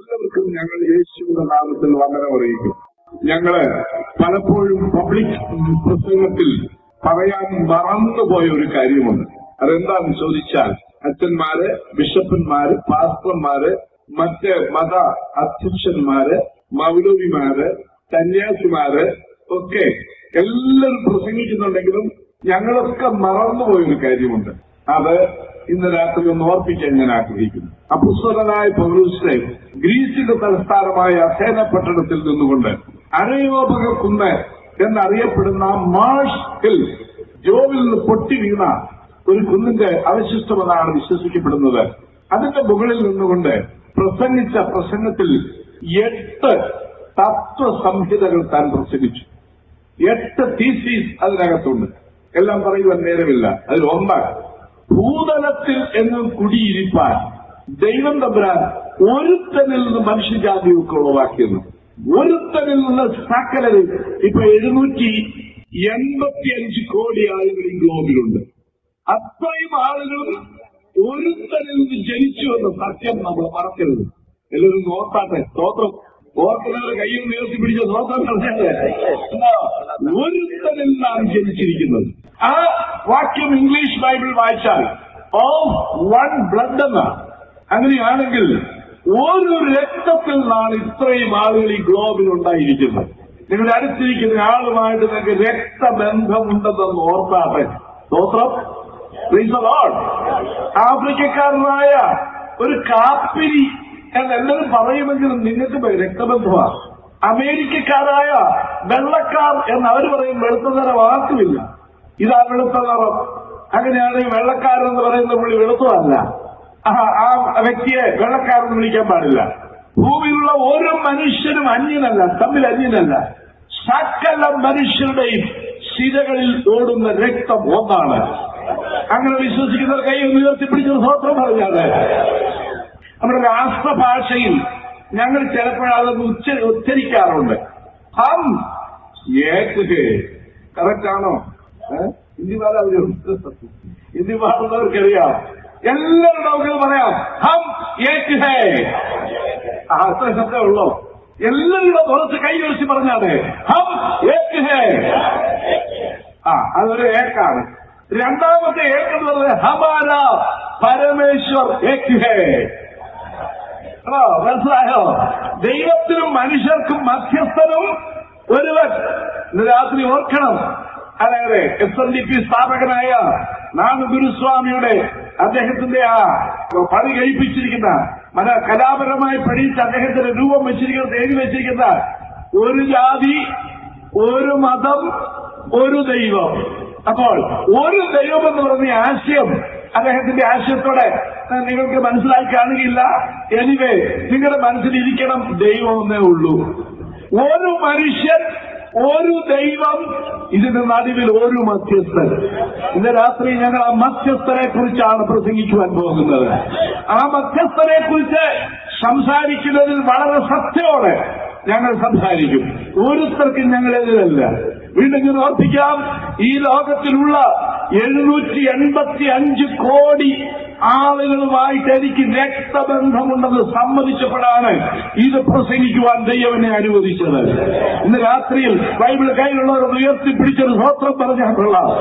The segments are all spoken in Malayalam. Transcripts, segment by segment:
എല്ലാവർക്കും ഞങ്ങൾ യേശുവിന്റെ നാമത്തിൽ വന്ദനം അറിയിക്കും ഞങ്ങള് പലപ്പോഴും പബ്ലിക് പ്രസംഗത്തിൽ പറയാൻ മറന്നുപോയ ഒരു കാര്യമുണ്ട് അതെന്താണെന്ന് ചോദിച്ചാൽ അച്ഛന്മാര് ബിഷപ്പന്മാര് പാസ്റ്റർമാര് മറ്റ് മത അധ്യക്ഷന്മാര് മൗലവിമാര് സന്യാസിമാര് ഒക്കെ എല്ലാവരും പ്രസംഗിക്കുന്നുണ്ടെങ്കിലും ഞങ്ങളൊക്കെ മറന്നുപോയ ഒരു കാര്യമുണ്ട് അത് ഇന്ന് രാത്രി ഒന്ന് ഓർപ്പിക്കാൻ ഞാൻ ആഗ്രഹിക്കുന്നു അപുസ്തകനായ പൗരൂസ് ഗ്രീസിന്റെ തലസ്ഥാനമായ അഥേന പട്ടണത്തിൽ നിന്നുകൊണ്ട് അരയോപക കുന്ന് എന്നറിയപ്പെടുന്ന മാഷ് ഹിൽ ജോവിൽ നിന്ന് പൊട്ടി വീണ ഒരു കുന്നിന്റെ അവശിഷ്ടമെന്നാണ് വിശ്വസിക്കപ്പെടുന്നത് അതിന്റെ മുകളിൽ നിന്നുകൊണ്ട് പ്രസംഗിച്ച പ്രസംഗത്തിൽ എട്ട് തത്വസംഹിതകൾ താൻ പ്രസംഗിച്ചു എട്ട് തീസീസ് അതിനകത്തുണ്ട് എല്ലാം പറയുവാൻ നേരമില്ല അതിൽ ഒന്നാണ് ഭൂതലത്തിൽ എങ്ങും കുടിയിരിപ്പാൻ ദൈവം തമ്പുരാൻ ഒരുത്തനിൽ നിന്ന് മനുഷ്യജാതിയൊക്കെ ഉളവാക്കിയെന്ന് ഒരുത്തനിൽ നിന്ന് സകലരും ഇപ്പൊ എഴുന്നൂറ്റി എൺപത്തിയഞ്ച് കോടി ആളുകൾ ഈ ഗ്ലോബിലുണ്ട് അത്രയും ആളുകളും ഒരുത്തനിൽ നിന്ന് ജനിച്ചു എന്ന സത്യം നമ്മൾ മറക്കരുത് എല്ലാവരും നോക്കാട്ടെ സ്തോത്രം ഓർക്കുന്നവർ കയ്യിൽ ഉയർത്തി പിടിച്ച സ്തോത്രം പറഞ്ഞാല് എന്താ? ഒരുത്തനിൽ നാം ജനിച്ചിരിക്കുന്നത് ആ വാക്യം ഇംഗ്ലീഷ് ബൈബിൾ വായിച്ചാൽ ഓഫ് വൺ ബ്ലഡ് എന്ന അങ്ങനെയാണെങ്കിൽ ഒരു രക്തത്തിൽ നിന്നാണ് ഇത്രയും ആളുകൾ ഈ ഗ്ലോബിൽ ഉണ്ടായിരിക്കുന്നത് നിങ്ങളുടെ അടുത്തിരിക്കുന്ന ആളുമായിട്ട് നിങ്ങൾക്ക് രക്തബന്ധമുണ്ടെന്ന് ഓർത്താട്ടെ സ്തോത്രം Praise the Lord. ആഫ്രിക്കക്കാരനായ ഒരു കാപ്പിരി എന്നെല്ലാവരും പറയുമെങ്കിലും നിങ്ങൾക്ക് രക്തബന്ധമാണ് അമേരിക്കക്കാരായ വെള്ളക്കാർ എന്ന് അവർ പറയും വെളുത്ത നിറം ആർക്കുമില്ല ഇതാ വെളുത്ത നിറം അങ്ങനെയാണ് ഈ വെള്ളക്കാരൻ എന്ന് പറയുന്ന പുള്ളി വെളുത്തതല്ല ആ ആ വ്യക്തിയെ വെള്ളക്കാരെന്ന് വിളിക്കാൻ പാടില്ല ഭൂമിയിലുള്ള ഓരോ മനുഷ്യനും അന്യനല്ല തമ്മിൽ അന്യനല്ല സകല മനുഷ്യരുടെയും ശിരകളിൽ ഓടുന്ന രക്തം ഒന്നാണ് അങ്ങനെ വിശ്വസിക്കുന്നവർ കൈ ഒന്ന് ഉയർത്തിപ്പിടിച്ച് സ്വത്രം പറഞ്ഞാണ് നമ്മുടെ രാഷ്ട്രഭാഷയിൽ ഞങ്ങൾ ചിലപ്പോൾ അതൊന്ന് ഉച്ച ഉച്ചരിക്കാറുണ്ട് ഹം ഏക്ക് കറക്റ്റ് ആണോ ഏ? ഹിന്ദി പാല അവരുണ്ട് ഹിന്ദി പാടുന്നവർക്കറിയാം എല്ലാവരും നമുക്ക് പറയാം ഹം ഏക്ക് ഹേ ആ, അത്ര ശബ്ദമേ ഉള്ളൂ എല്ലാവരും കുറച്ച് കൈ വെച്ച് പറഞ്ഞാണ് ഹം ഏക്ക് ഹേ ആ അതൊരു ഏക്കാണ് രണ്ടാമത്തെ ഏക്ക് എന്ന് പറയുന്നത് ഹമാര പരമേശ്വർ ഏക്ക് ഹേ ആണോ മനസ്സിലായോ ദൈവത്തിനും മനുഷ്യർക്കും മധ്യസ്ഥനും ഒരുവൻ ഇന്ന് രാത്രി ഓർക്കണം അതായത് എസ് എൻ ഡി പി സ്ഥാപകനായ നാണു ഗുരുസ്വാമിയുടെ അദ്ദേഹത്തിന്റെ ആ പണി കഴിപ്പിച്ചിരിക്കുന്ന മന കലാപരമായി പഠിച്ച് അദ്ദേഹത്തിന്റെ രൂപം വെച്ചിരിക്കുന്നത് എഴുതി വെച്ചിരിക്കുന്ന ഒരു ജാതി ഒരു മതം ഒരു ദൈവം അപ്പോൾ ഒരു ദൈവം എന്ന് പറഞ്ഞ ആശയം അദ്ദേഹത്തിന്റെ ആശയത്തോടെ ഏഹ്, നിങ്ങൾക്ക് മനസ്സിലായി കാണുകയില്ല എനിവേ നിങ്ങളുടെ മനസ്സിലിരിക്കണം ദൈവം എന്നേ ഉള്ളൂ ഒരു മനുഷ്യൻ ഒരു ദൈവം ഇതിന്റെ നടുവിൽ ഒരു മധ്യസ്ഥൻ ഇന്ന് രാത്രി ഞങ്ങൾ ആ മധ്യസ്ഥനെ കുറിച്ചാണ് പ്രസംഗിക്കുവാൻ പോകുന്നത് ആ മധ്യസ്ഥനെ കുറിച്ച് സംസാരിക്കുന്നതിൽ വളരെ സത്യത്തോടെ ഞങ്ങൾ സംസാരിക്കും ഓരോരുത്തർക്കും ഞങ്ങൾ എതിരല്ല വീണ്ടും ഞാൻ ഓർപ്പിക്കാം ഈ ലോകത്തിലുള്ള എഴുന്നൂറ്റി എൺപത്തി അഞ്ച് കോടി ആളുകളുമായിട്ട് എനിക്ക് രക്തബന്ധമുണ്ടെന്ന് സമ്മതിച്ചപ്പോഴാണ് ഇത് പ്രസംഗിക്കുവാൻ ദൈവനെ അനുവദിച്ചത് ഇന്ന് രാത്രിയിൽ ബൈബിൾ കയ്യിലുള്ളവർ ഉയർത്തിപ്പിടിച്ചൊരു സ്വത്രം പറഞ്ഞാൽ കൊള്ളാം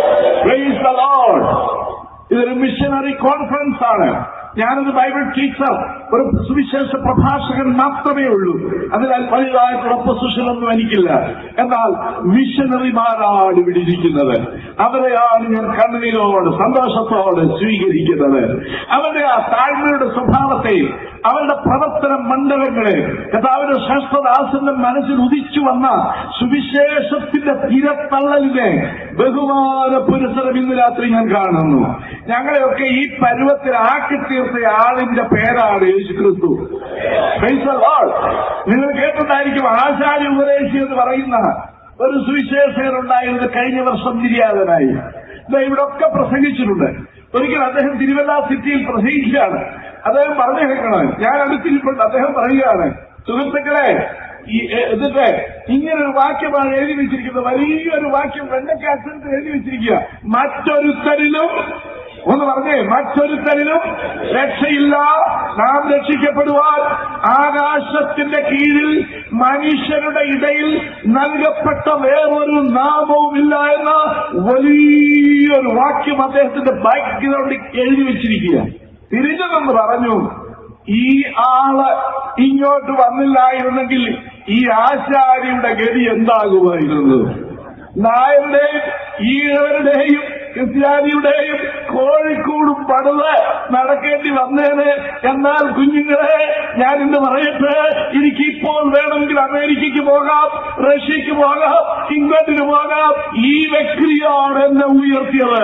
Praise the Lord. ഇതൊരു മിഷനറി കോൺഫറൻസ് ആണ് ഞാനൊരു ബൈബിൾ ടീച്ചർ ഒരു സുവിശേഷ പ്രഭാഷകൻ മാത്രമേ ഉള്ളൂ അതിനാൽ വലുതായിട്ടുള്ള പൊസിഷനൊന്നും എനിക്കില്ല എന്നാൽ മിഷനറിമാരാണ് ഇവിടെ ഇരിക്കുന്നത് അവരെയാണ് ഞാൻ കണ്ണുനീരോട് സന്തോഷത്തോടെ സ്വീകരിക്കുന്നത് അവരുടെ ആ താഴ്മയുടെ സ്വഭാവത്തെ അവരുടെ പ്രവർത്തന മണ്ഡലങ്ങളെ കഥാവിന്റെ ശ്രേഷ്ഠദാസന്റെ മനസ്സിൽ ഉദിച്ചു വന്ന സുവിശേഷത്തിന്റെ തിരത്തള്ളലിനെ ബഹുമാന പുരസരം ഇന്ന് രാത്രി ഞാൻ കാണുന്നു ഞങ്ങളെയൊക്കെ ഈ പരുവത്തിൽ ആക്കി തീർത്ത ആളിന്റെ പേരാണ് യേശു ക്രിസ്തു Praise the Lord. നിങ്ങൾ കേട്ടിട്ടുണ്ടായിരിക്കും ആചാര്യ ഉപദേശി എന്ന് പറയുന്ന ഒരു സുവിശേഷകൻ ഉണ്ടായിരുന്നത് കഴിഞ്ഞ വർഷം നിര്യാതനായി ദാ ഇവിടെ ഒക്കെ പ്രസംഗിച്ചിട്ടുണ്ട് ഒരിക്കൽ അദ്ദേഹം തിരുവല്ല സിറ്റിയിൽ പ്രസംഗിക്കുകയാണ് അദ്ദേഹം പറഞ്ഞു കേൾക്കണം ഞാൻ അടുത്തിരിപ്പുണ്ട് അദ്ദേഹം പറയുകയാണ് സുഹൃത്തുക്കളെ ഈ എ- എന്നിട്ട് ഇങ്ങനെ ഒരു വാക്യമാണ് എഴുതി വെച്ചിരിക്കുന്നത് വലിയൊരു വാക്യം വെണ്ടയ്ക്ക് അക്ഷരത്തിൽ എഴുതി വെച്ചിരിക്കുക മറ്റൊരുത്തരിലും ഒന്ന് പറഞ്ഞേ മറ്റൊരുത്തരിലും രക്ഷയില്ല നാം രക്ഷിക്കപ്പെടുവാൻ ആകാശത്തിന്റെ കീഴിൽ മനുഷ്യരുടെ ഇടയിൽ നൽകപ്പെട്ട വേറൊരു നാമവുമില്ല എന്ന വലിയൊരു വാക്യം അദ്ദേഹത്തിന്റെ ബാക്ക്ഗ്രൗണ്ടിൽ എഴുതി വെച്ചിരിക്കുക തിരിഞ്ഞു നിന്ന് പറഞ്ഞു ഈ ആള് ഇങ്ങോട്ട് വന്നില്ലായിരുന്നെങ്കിൽ ഈ ആശാരിയുടെ ഗതി എന്താകുമായിരുന്നു നായരുടെയും ഈഴവരുടെയും ക്രിസ്ത്യാനിയുടെയും കോഴിക്കോടും പടുത് നടക്കേണ്ടി വന്നേന് എന്നാൽ കുഞ്ഞുങ്ങളെ ഞാൻ ഇന്ന് പറയട്ടെ എനിക്ക് ഇപ്പോൾ വേണമെങ്കിൽ അമേരിക്കയ്ക്ക് പോകാം റഷ്യക്ക് പോകാം ഇംഗ്ലണ്ടിന് പോകാം ഈ വ്യക്തിയാണ് എന്നെ ഉയർത്തിയത്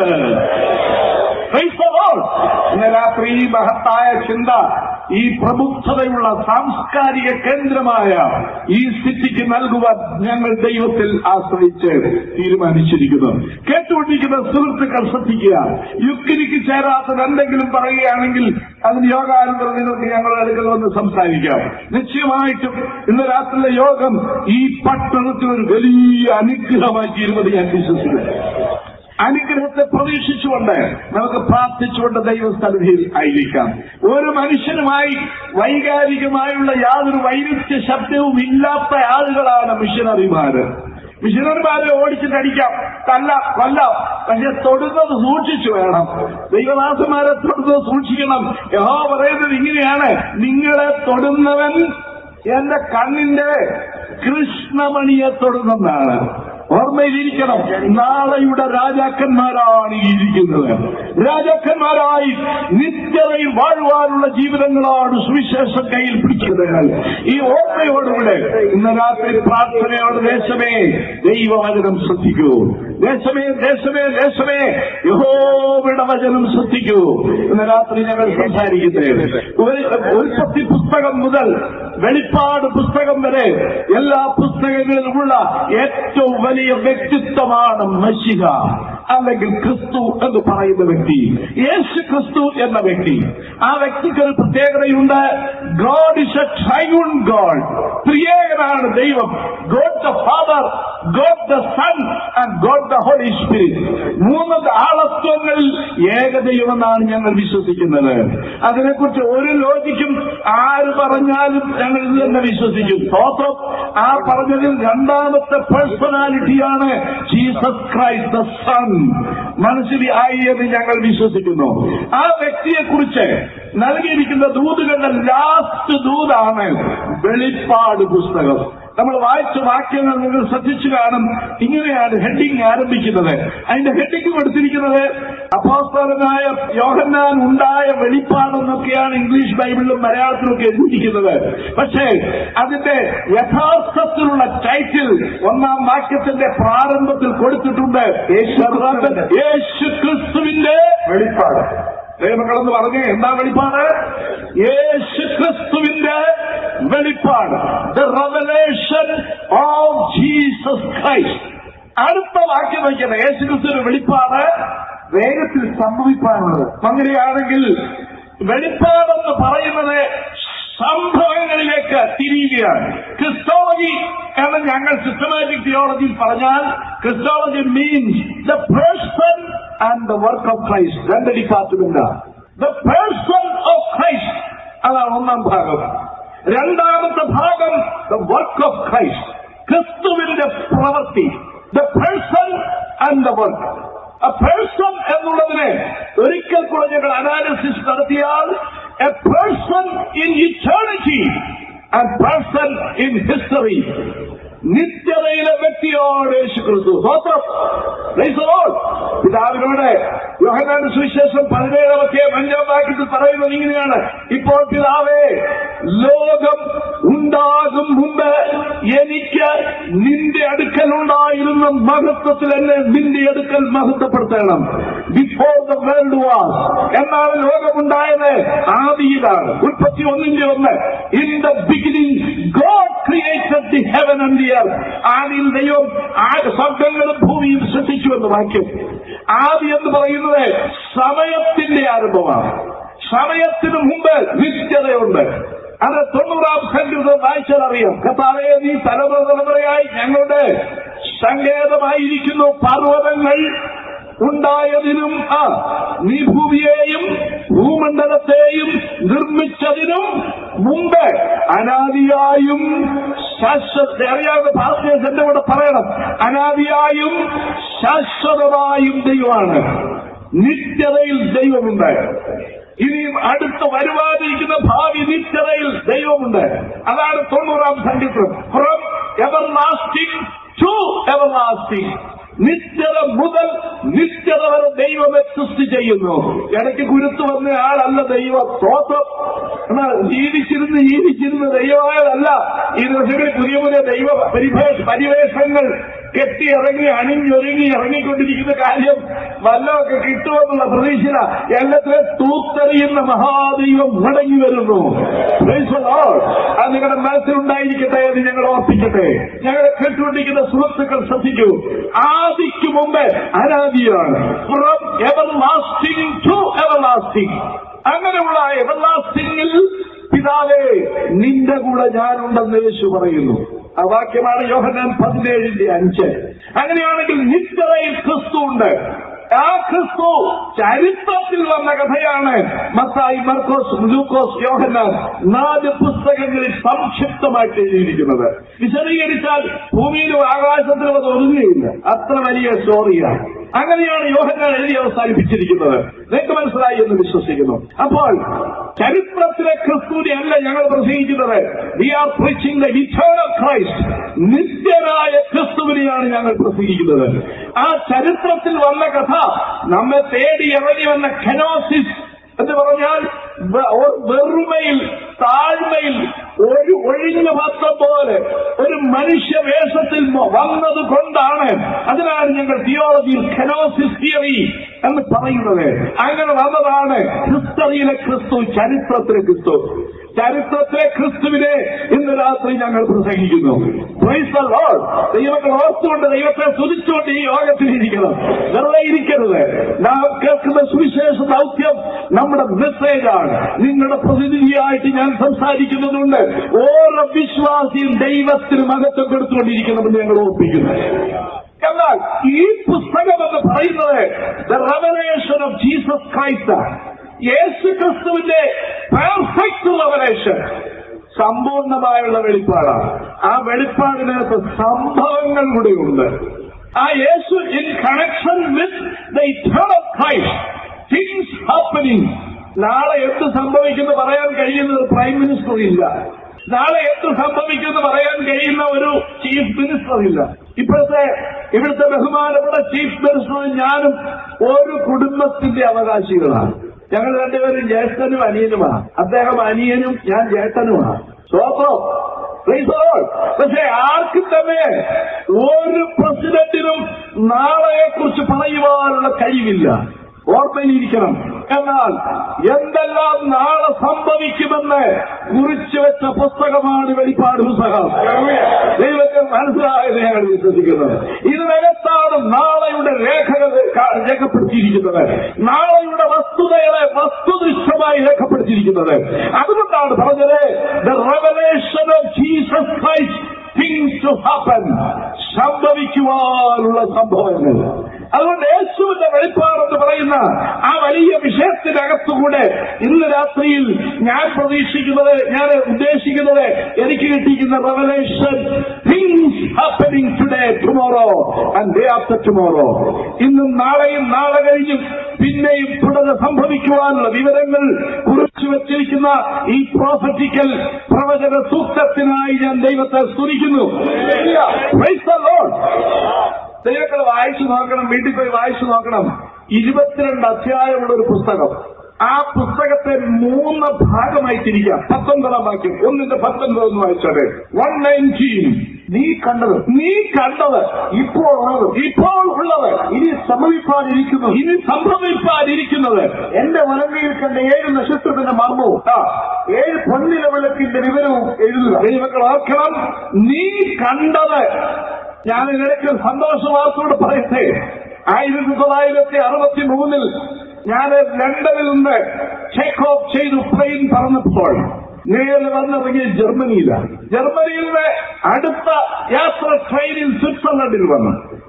Praise the Lord. ഇന്ന് രാത്രി ഈ മഹത്തായ ചിന്ത ഈ പ്രബുദ്ധതയുള്ള സാംസ്കാരിക കേന്ദ്രമായ ഈ സിറ്റിക്ക് നൽകുവാൻ ഞങ്ങൾ ദൈവത്തിൽ ആശ്രയിച്ച് തീരുമാനിച്ചിരിക്കുന്നു കേട്ടുകൊണ്ടിരിക്കുന്ന സുഹൃത്തുക്കൾ ശ്രദ്ധിക്കുക യുക്തിക്ക് ചേരാത്തത് എന്തെങ്കിലും പറയുകയാണെങ്കിൽ അതിന് യോഗാനന്തരം നിങ്ങൾക്ക് ഞങ്ങളുടെ അടുക്കൽ വന്ന് സംസാരിക്കാം നിശ്ചയമായിട്ടും ഇന്ന് രാത്രിയിലെ യോഗം ഈ പട്ടണത്തിൽ ഒരു വലിയ അനുഗ്രഹമായി തീരുമെന്ന് ഞാൻ വിശ്വസിക്കുന്നു അനുഗ്രഹത്തെ പ്രതീക്ഷിച്ചുകൊണ്ട് നമുക്ക് പ്രാർത്ഥിച്ചുകൊണ്ട് ദൈവസ്ഥലയിൽ ആയിരിക്കാം ഒരു മനുഷ്യനുമായി വൈകാരികമായുള്ള യാതൊരു വൈരുദ്ധ്യ ശബ്ദവും ഇല്ലാത്ത ആളുകളാണ് മിഷനറിമാര് മിഷനറിമാരെ ഓടിച്ചിട്ടടിക്കാം തല്ല കൊല്ലാം പക്ഷെ തൊടുന്നത് സൂക്ഷിച്ചു വേണം ദൈവദാസന്മാരെ തൊടുന്നത് സൂക്ഷിക്കണം യഹോ പറയുന്നത് ഇങ്ങനെയാണ് നിങ്ങളെ തൊടുന്നവൻ എന്റെ കണ്ണിന്റെ കൃഷ്ണമണിയെ തൊടുന്നെന്നാണ് ഓർമ്മയിലിരിക്കണം നാളെയുടെ രാജാക്കന്മാരാണ് ഈ ഇരിക്കുന്നത് രാജാക്കന്മാരായി നിത്യതയിൽ വാഴുവാനുള്ള ജീവിതങ്ങളാണ് സുവിശേഷം കയ്യിൽ പിടിക്കുന്നത് ഈ ഓർമ്മയോടുകൂടെ ഇന്ന് രാത്രി പ്രാർത്ഥനയോട് ദേശമേ ദൈവവചനം ശ്രദ്ധിക്കൂ ദേശമേ ദേശമേ ദേശമേ യഹോവയുടെ വചനം ശ്രദ്ധിക്കൂ ഇന്ന് രാത്രി ഞങ്ങൾ സംസാരിക്കുന്നത് ഒരു- ഉൽപ്പത്തി പുസ്തകം മുതൽ വെളിപ്പാട് പുസ്തകം വരെ എല്ലാ പുസ്തകങ്ങളിലുമുള്ള ഏറ്റവും വലിയ വ്യക്തിത്വമാണ് മഷിക അല്ലെങ്കിൽ ക്രിസ്തു എന്ന് പറയുന്ന വ്യക്തി യേശു ക്രിസ്തു എന്ന വ്യക്തി ആ വ്യക്തിക്ക് ഒരു പ്രത്യേകതയുണ്ട് God is a triune God ത്രിയേകനാണ് ദൈവം God the Father God the Son and God the Holy Spirit മൂന്ന് ആളത്വങ്ങളിൽ ഏകദൈവമെന്നാണ് ഞങ്ങൾ വിശ്വസിക്കുന്നത് അതിനെക്കുറിച്ച് ഒരു ലോജിക്കും ആര് പറഞ്ഞാലും ഞങ്ങൾ ഇത് തന്നെ വിശ്വസിക്കും സ്തോത്രം ആ പറഞ്ഞതിൽ രണ്ടാമത്തെ പേഴ്സണാലിറ്റിയാണ് ജീസസ് ക്രൈസ്റ്റ് ദ സൺ മനസ്സിൽ ആയി എന്ന് ഞങ്ങൾ വിശ്വസിക്കുന്നു ആ വ്യക്തിയെക്കുറിച്ച് നൽകിയിരിക്കുന്ന ദൂതുകളുടെ ലാസ്റ്റ് ദൂതാണ് വെളിപ്പാട് പുസ്തകം നമ്മൾ വായിച്ച വാക്യങ്ങൾ നിങ്ങൾ ശ്രദ്ധിച്ചു കാണും ഇങ്ങനെയാണ് ഹെഡിങ് ആരംഭിക്കുന്നത് അതിന്റെ ഹെഡിങ് കൊടുത്തിരിക്കുന്നത് അപ്പോസ്തലനായ യോഹന്നാൻ ഉണ്ടായ വെളിപ്പാടെന്നൊക്കെയാണ് ഇംഗ്ലീഷ് ബൈബിളിലും മലയാളത്തിലും ഒക്കെ എഴുതിയിരിക്കുന്നത് പക്ഷേ അതിന്റെ യഥാർത്ഥത്തിലുള്ള ടൈറ്റിൽ ഒന്നാം വാക്യത്തിന്റെ പ്രാരംഭത്തിൽ കൊടുത്തിട്ടുണ്ട് യേശു- യേശു ക്രിസ്തുവിന്റെ വെളിപ്പാട് ദൈവങ്ങളെന്ന് പറഞ്ഞ് എന്താ വെളിപ്പാട് യേശു ക്രിസ്തുവിന്റെ വെളിപ്പാട് the revelation of Jesus Christ അടുത്ത വാക്യം വയ്ക്കുന്നത് യേശു ക്രിസ്തുവിന്റെ വെളിപ്പാട് വേഗത്തിൽ സംഭവിക്കാനുള്ളത് അങ്ങനെയാണെങ്കിൽ വെളിപ്പാടെന്ന് പറയുന്നത് സംഭവങ്ങളിലേക്ക് തിരിയുകയാണ് ക്രിസ്തോളജി എന്ന് ഞങ്ങൾ സിസ്റ്റമാറ്റിക് തിയോളജിയിൽ പറഞ്ഞാൽ Christology means the person and the work of Christ രണ്ട് department the person of Christ അതാണ് ഒന്നാം ഭാഗം രണ്ടാമത്തെ ഭാഗം ദ വർക്ക് ഓഫ് ക്രൈസ്റ്റ് ക്രിസ്തുവിന്റെ പ്രവൃത്തി the person and the work a person എന്നുള്ളതിനെ ഒരിക്കൽ കൂടെ ഞങ്ങൾ അനാലിസിസ് നടത്തിയാൽ a person in eternity and person in history നിത്യതയിലെ വ്യക്തിയോട് യേശു ക്രിസ്തു സ്വന്തം Praise the Lord. പിതാവിനോട് യോഹനാന്റെ സുവിശേഷം പതിനേഴാമത്തെ അഞ്ചാം വാക്യത്തിൽ പറയുന്നത് ഇങ്ങനെയാണ് ഇപ്പോൾ പിതാവേ ലോകം ഉണ്ടാകും മുമ്പ് എനിക്ക് നിന്റെ അടുക്കൽ ഉണ്ടായിരുന്ന മഹത്വത്തിൽ എന്നെ നിന്റെ അടുക്കൽ മഹത്വപ്പെടുത്തണം ബിഫോർ ദ വേൾഡ് വാസ് എന്നാണ് ലോകമുണ്ടായത് ആദിയിലാണ് ഉൽപ്പത്തി ഒന്നിന്റെ ഒന്ന് in the beginning God created the heaven and the earth ആദിയിൽ ദൈവം ആ സ്വർഗങ്ങളും ഭൂമിയും സൃഷ്ടിച്ചു എന്ന് വാക്യം ആദി എന്ന് പറയുന്നത് സമയത്തിന്റെ ആരംഭമാണ് സമയത്തിന് മുമ്പ് നിത്യതയുണ്ട് അത് തൊണ്ണൂറാം സങ്കീർത്തം വായിച്ചാൽ അറിയാം കർത്താവേ നീ തലമുറ തലമുറയായി ഞങ്ങളുടെ സങ്കേതമായിരിക്കുന്നു പർവ്വതങ്ങൾ ഉണ്ടായതിനും ആ നീ ഭൂമിയെയും ഭൂമണ്ഡലത്തെയും നിർമ്മിച്ചതിനും മുമ്പ് അനാദിയായും ശാശ്വത അറിയാവുന്ന പാസ്റ്റേഴ്സ് എന്റെ കൂടെ പറയണം അനാദിയായും ശാശ്വതമായും ദൈവമാണ് നിത്യതയിൽ ദൈവമുണ്ട് ഇനിയും അടുത്ത് വരുവാനിരിക്കുന്ന ഭാവി നിത്യതയിൽ ദൈവമുണ്ട് അതാണ് തൊണ്ണൂറാം സംഗീതം from everlasting to everlasting നിത്യത മുതൽ നിത്യത വരെ ദൈവം സൃഷ്ടി ചെയ്യുന്നു ഇടയ്ക്ക് കുരുത്തു വന്ന ആളല്ല ദൈവം തോത്തം എന്നാൽ ജീവിച്ചിരുന്ന് ജീവിച്ചിരുന്ന ദൈവമായതല്ല ഈ ദിവസങ്ങളിൽ പുതിയ പുതിയ ദൈവ പരിഭേഷ പരിവേഷങ്ങൾ കെട്ടി ഇറങ്ങി അണിഞ്ഞൊരുങ്ങി ഇറങ്ങിക്കൊണ്ടിരിക്കുന്ന കാര്യം വല്ലതൊക്കെ കിട്ടുമെന്നുള്ള പ്രതീക്ഷ എല്ലാത്തിലും തൂത്തെറിയുന്ന മഹാദൈവം മടങ്ങി വരുന്നു Praise the Lord. അത് നിങ്ങളുടെ മനസ്സിലുണ്ടായിരിക്കട്ടെ എന്ന് ഞങ്ങൾ ഓർപ്പിക്കട്ടെ ഞങ്ങളെ കേട്ടുകൊണ്ടിരിക്കുന്ന സുഹൃത്തുക്കൾ ശ്രദ്ധിക്കൂ ആദിക്ക് മുമ്പ് അനാദിയാണ് from everlasting to everlasting അങ്ങനെയുള്ള എവർ ലാസ്റ്റിംഗിൽ പിതാവേ നിന്റെ കൂടെ ഞാനുണ്ടെന്ന് യേശു പറയുന്നു ആ വാക്യമാണ് യോഹന്നാൻ പതിനേഴിന്റെ അഞ്ച് അങ്ങനെയാണെങ്കിൽ നിത്യതയിൽ ക്രിസ്തു ഉണ്ട് ആ ക്രിസ്തു ചരിത്രത്തിൽ വന്ന കഥയാണ് മത്തായി മർക്കോസ് ലൂക്കോസ് യോഹന്നാൻ നാല് പുസ്തകങ്ങളിൽ സംക്ഷിപ്തമായിട്ട് എഴുതിയിരിക്കുന്നത് വിശദീകരിച്ചാൽ ഭൂമിയിലും ആകാശത്തിലും അത് ഒതുങ്ങുകയില്ല അത്ര വലിയ സ്റ്റോറിയാണ് അങ്ങനെയാണ് യോഹന്നാൻ എഴുതി അവസാനിപ്പിച്ചിരിക്കുന്നത് നിങ്ങൾക്ക് മനസ്സിലായി എന്ന് വിശ്വസിക്കുന്നു അപ്പോൾ ചരിത്രത്തിലെ ക്രിസ്തുവിനെ അല്ല ഞങ്ങൾ പ്രസംഗിക്കുന്നത് we are preaching the eternal Christ നിത്യനായ ക്രിസ്തുവിനെയാണ് ഞങ്ങൾ പ്രസംഗിക്കുന്നത് ആ ചരിത്രത്തിൽ വന്ന കഥ നമ്മെ തേടി ഇറങ്ങി വന്ന കെനോസിസ് എന്ന് പറഞ്ഞാൽ വെ- ഒ- വെറുമയിൽ താഴ്മയിൽ ഒരു ഒഴിഞ്ഞ പാത്രം പോലെ ഒരു മനുഷ്യ വേഷത്തിൽ മ- വന്നത് കൊണ്ടാണ് അതിനാണ് ഞങ്ങൾ തിയോളജിയിൽ കെനോസിസ് തിയറി എന്ന് പറയുന്നത് അങ്ങനെ വന്നതാണ് ഹിസ്റ്ററിയിലെ ക്രിസ്തു ചരിത്രത്തിലെ ക്രിസ്തു ചരിത്രത്തിലെ ക്രിസ്തുവിനെ ഇന്ന് രാത്രി ഞങ്ങൾ പ്രസംഗിക്കുന്നു Praise the Lord. ദൈവങ്ങൾ ഓർത്തുകൊണ്ട് ദൈവത്തെ സ്തുതിച്ചുകൊണ്ട് ഈ യോഗത്തിൽ ഇരിക്കണം വെറുതെ ഇരിക്കരുത് നാം കേൾക്കുന്ന സുവിശേഷ ദൗത്യം നമ്മുടെ മെസ്സേജാണ് നിങ്ങളുടെ പ്രതിനിധിയായിട്ട് ഞാൻ സംസാരിക്കുന്നതുകൊണ്ട് ഓരോ വിശ്വാസിയും ദൈവത്തിന് മഹത്വം കൊടുത്തുകൊണ്ടിരിക്കണമെന്ന് ഞങ്ങൾ ഓർപ്പിക്കുന്നു എന്നാൽ ഈ പുസ്തകം എന്ന് പറയുന്നത് the revelation of Jesus Christ യേശു ക്രിസ്തുവിന്റെ പെർഫെക്റ്റ് റെവലേഷൻ സമ്പൂർണമായുള്ള വെളിപ്പാടാണ് ആ വെളിപ്പാടിനകത്ത് സംഭവങ്ങൾ കൂടെയുണ്ട് ആ യേശു in connection with the eternal Christ things happening നാളെ എന്ത് സംഭവിക്കുമെന്ന് പറയാൻ കഴിയുന്ന ഒരു പ്രൈം മിനിസ്റ്റർ ഇല്ല നാളെ എന്ത് സംഭവിക്കുമെന്ന് പറയാൻ കഴിയുന്ന ഒരു ചീഫ് മിനിസ്റ്റർ ഇല്ല ഇപ്പോഴത്തെ ഇവിടുത്തെ ബഹുമാനപ്പെട്ട ചീഫ് മിനിസ്റ്റർ ഞാനും ഒരു കുടുംബത്തിന്റെ അവകാശികളാണ് ഞങ്ങൾ രണ്ടുപേരും ജ്യേഷ്ഠനും അനിയനുമാണ് അദ്ദേഹം അനിയനും ഞാൻ ജ്യേഷ്ഠനുമാണ് സ്വന്തം Praise the Lord. പക്ഷേ ആർക്കും തന്നെ ഒരു പ്രസിഡന്റിനും നാളെയെ കുറിച്ച് പറയുവാനുള്ള കഴിവില്ല ഓർമ്മയിലിരിക്കണം എന്നാൽ എന്തെല്ലാം നാളെ സംഭവിക്കുമെന്ന് കുറിച്ചു വെച്ച പുസ്തകമാണ് വെളിപ്പാട് പുസ്തകം ദൈവത്തെ മനസ്സിലായത് ഞങ്ങൾ വിശ്വസിക്കുന്നത് ഇതിനകത്താണ് നാളെയുടെ രേഖകൾ കാ- രേഖപ്പെടുത്തിയിരിക്കുന്നത് നാളെയുടെ വസ്തുതകളെ വസ്തുനിഷ്ഠമായി രേഖപ്പെടുത്തിയിരിക്കുന്നത് അതുകൊണ്ടാണ് പറഞ്ഞത് the revelation of Jesus Christ things to happen സംഭവിക്കുവാനുള്ള സംഭവങ്ങൾ അതുകൊണ്ട് യേശുവിന്റെ വെളിപ്പാടെന്ന് പറയുന്ന ആ വലിയ വിഷയത്തിനകത്തുകൂടെ ഇന്ന് രാത്രിയിൽ ഞാൻ പ്രതീക്ഷിക്കുന്നത് ഞാൻ ഉദ്ദേശിക്കുന്നത് എനിക്ക് കിട്ടിയിരിക്കുന്ന revelation things happening today tomorrow and day after tomorrow ഇന്നും നാളെയും നാളെ കഴിഞ്ഞും പിന്നെയും തുടർന്ന് സംഭവിക്കുവാനുള്ള വിവരങ്ങൾ കുറിച്ചു വച്ചിരിക്കുന്ന ഈ പ്രോഫറ്റിക്കൽ പ്രവചന സൂക്തത്തിനായി ഞാൻ ദൈവത്തെ സ്തുതിക്കുന്നു Praise the Lord. ദൈവങ്ങൾ വായിച്ചു നോക്കണം വീട്ടിൽ പോയി വായിച്ചു നോക്കണം ഇരുപത്തിരണ്ട് അധ്യായമുള്ള ഒരു പുസ്തകം ആ പുസ്തകത്തെ മൂന്ന് ഭാഗമായി തിരിക്കാം പത്തൊൻപതാം വാക്യം ഒന്നിന്റെ പത്തൊൻപത് ഒന്ന് വായിച്ചാട്ടെ വൺ നയൻറ്റീൻ നീ കണ്ടത് നീ കണ്ടത് ഇപ്പോൾ ഉള്ളത് ഇപ്പോൾ ഉള്ളത് ഇനി സംഭവിപ്പാനിരിക്കുന്നു ഇനി സംഭവിപ്പാനിരിക്കുന്നത് എന്റെ വലങ്കയിൽ കണ്ട ഏഴ് നക്ഷത്രത്തിന്റെ മർമ്മവും ആ ഏഴ് പൊന്നില വിളക്കിന്റെ വിവരവും എഴുതുക ദൈവങ്ങൾ ഓർക്കണം നീ കണ്ടത് ഞാൻ ഇതിനൊക്കെ സന്തോഷ വാർത്തയോട് പറയട്ടെ ആയിരത്തി തൊള്ളായിരത്തി അറുപത്തി മൂന്നിൽ ഞാൻ ലണ്ടനിൽ നിന്ന് ചെക്ക് ഓഫ് ചെയ്തു പ്ലെയിൻ പറന്നപ്പോൾ നേരെ വന്നിറങ്ങിയ ജർമ്മനിയിലാണ് ജർമ്മനിയിൽ നിന്ന് അടുത്ത യാത്ര ട്രെയിനിൽ സ്വിറ്റ്സർലൻഡിൽ വന്നു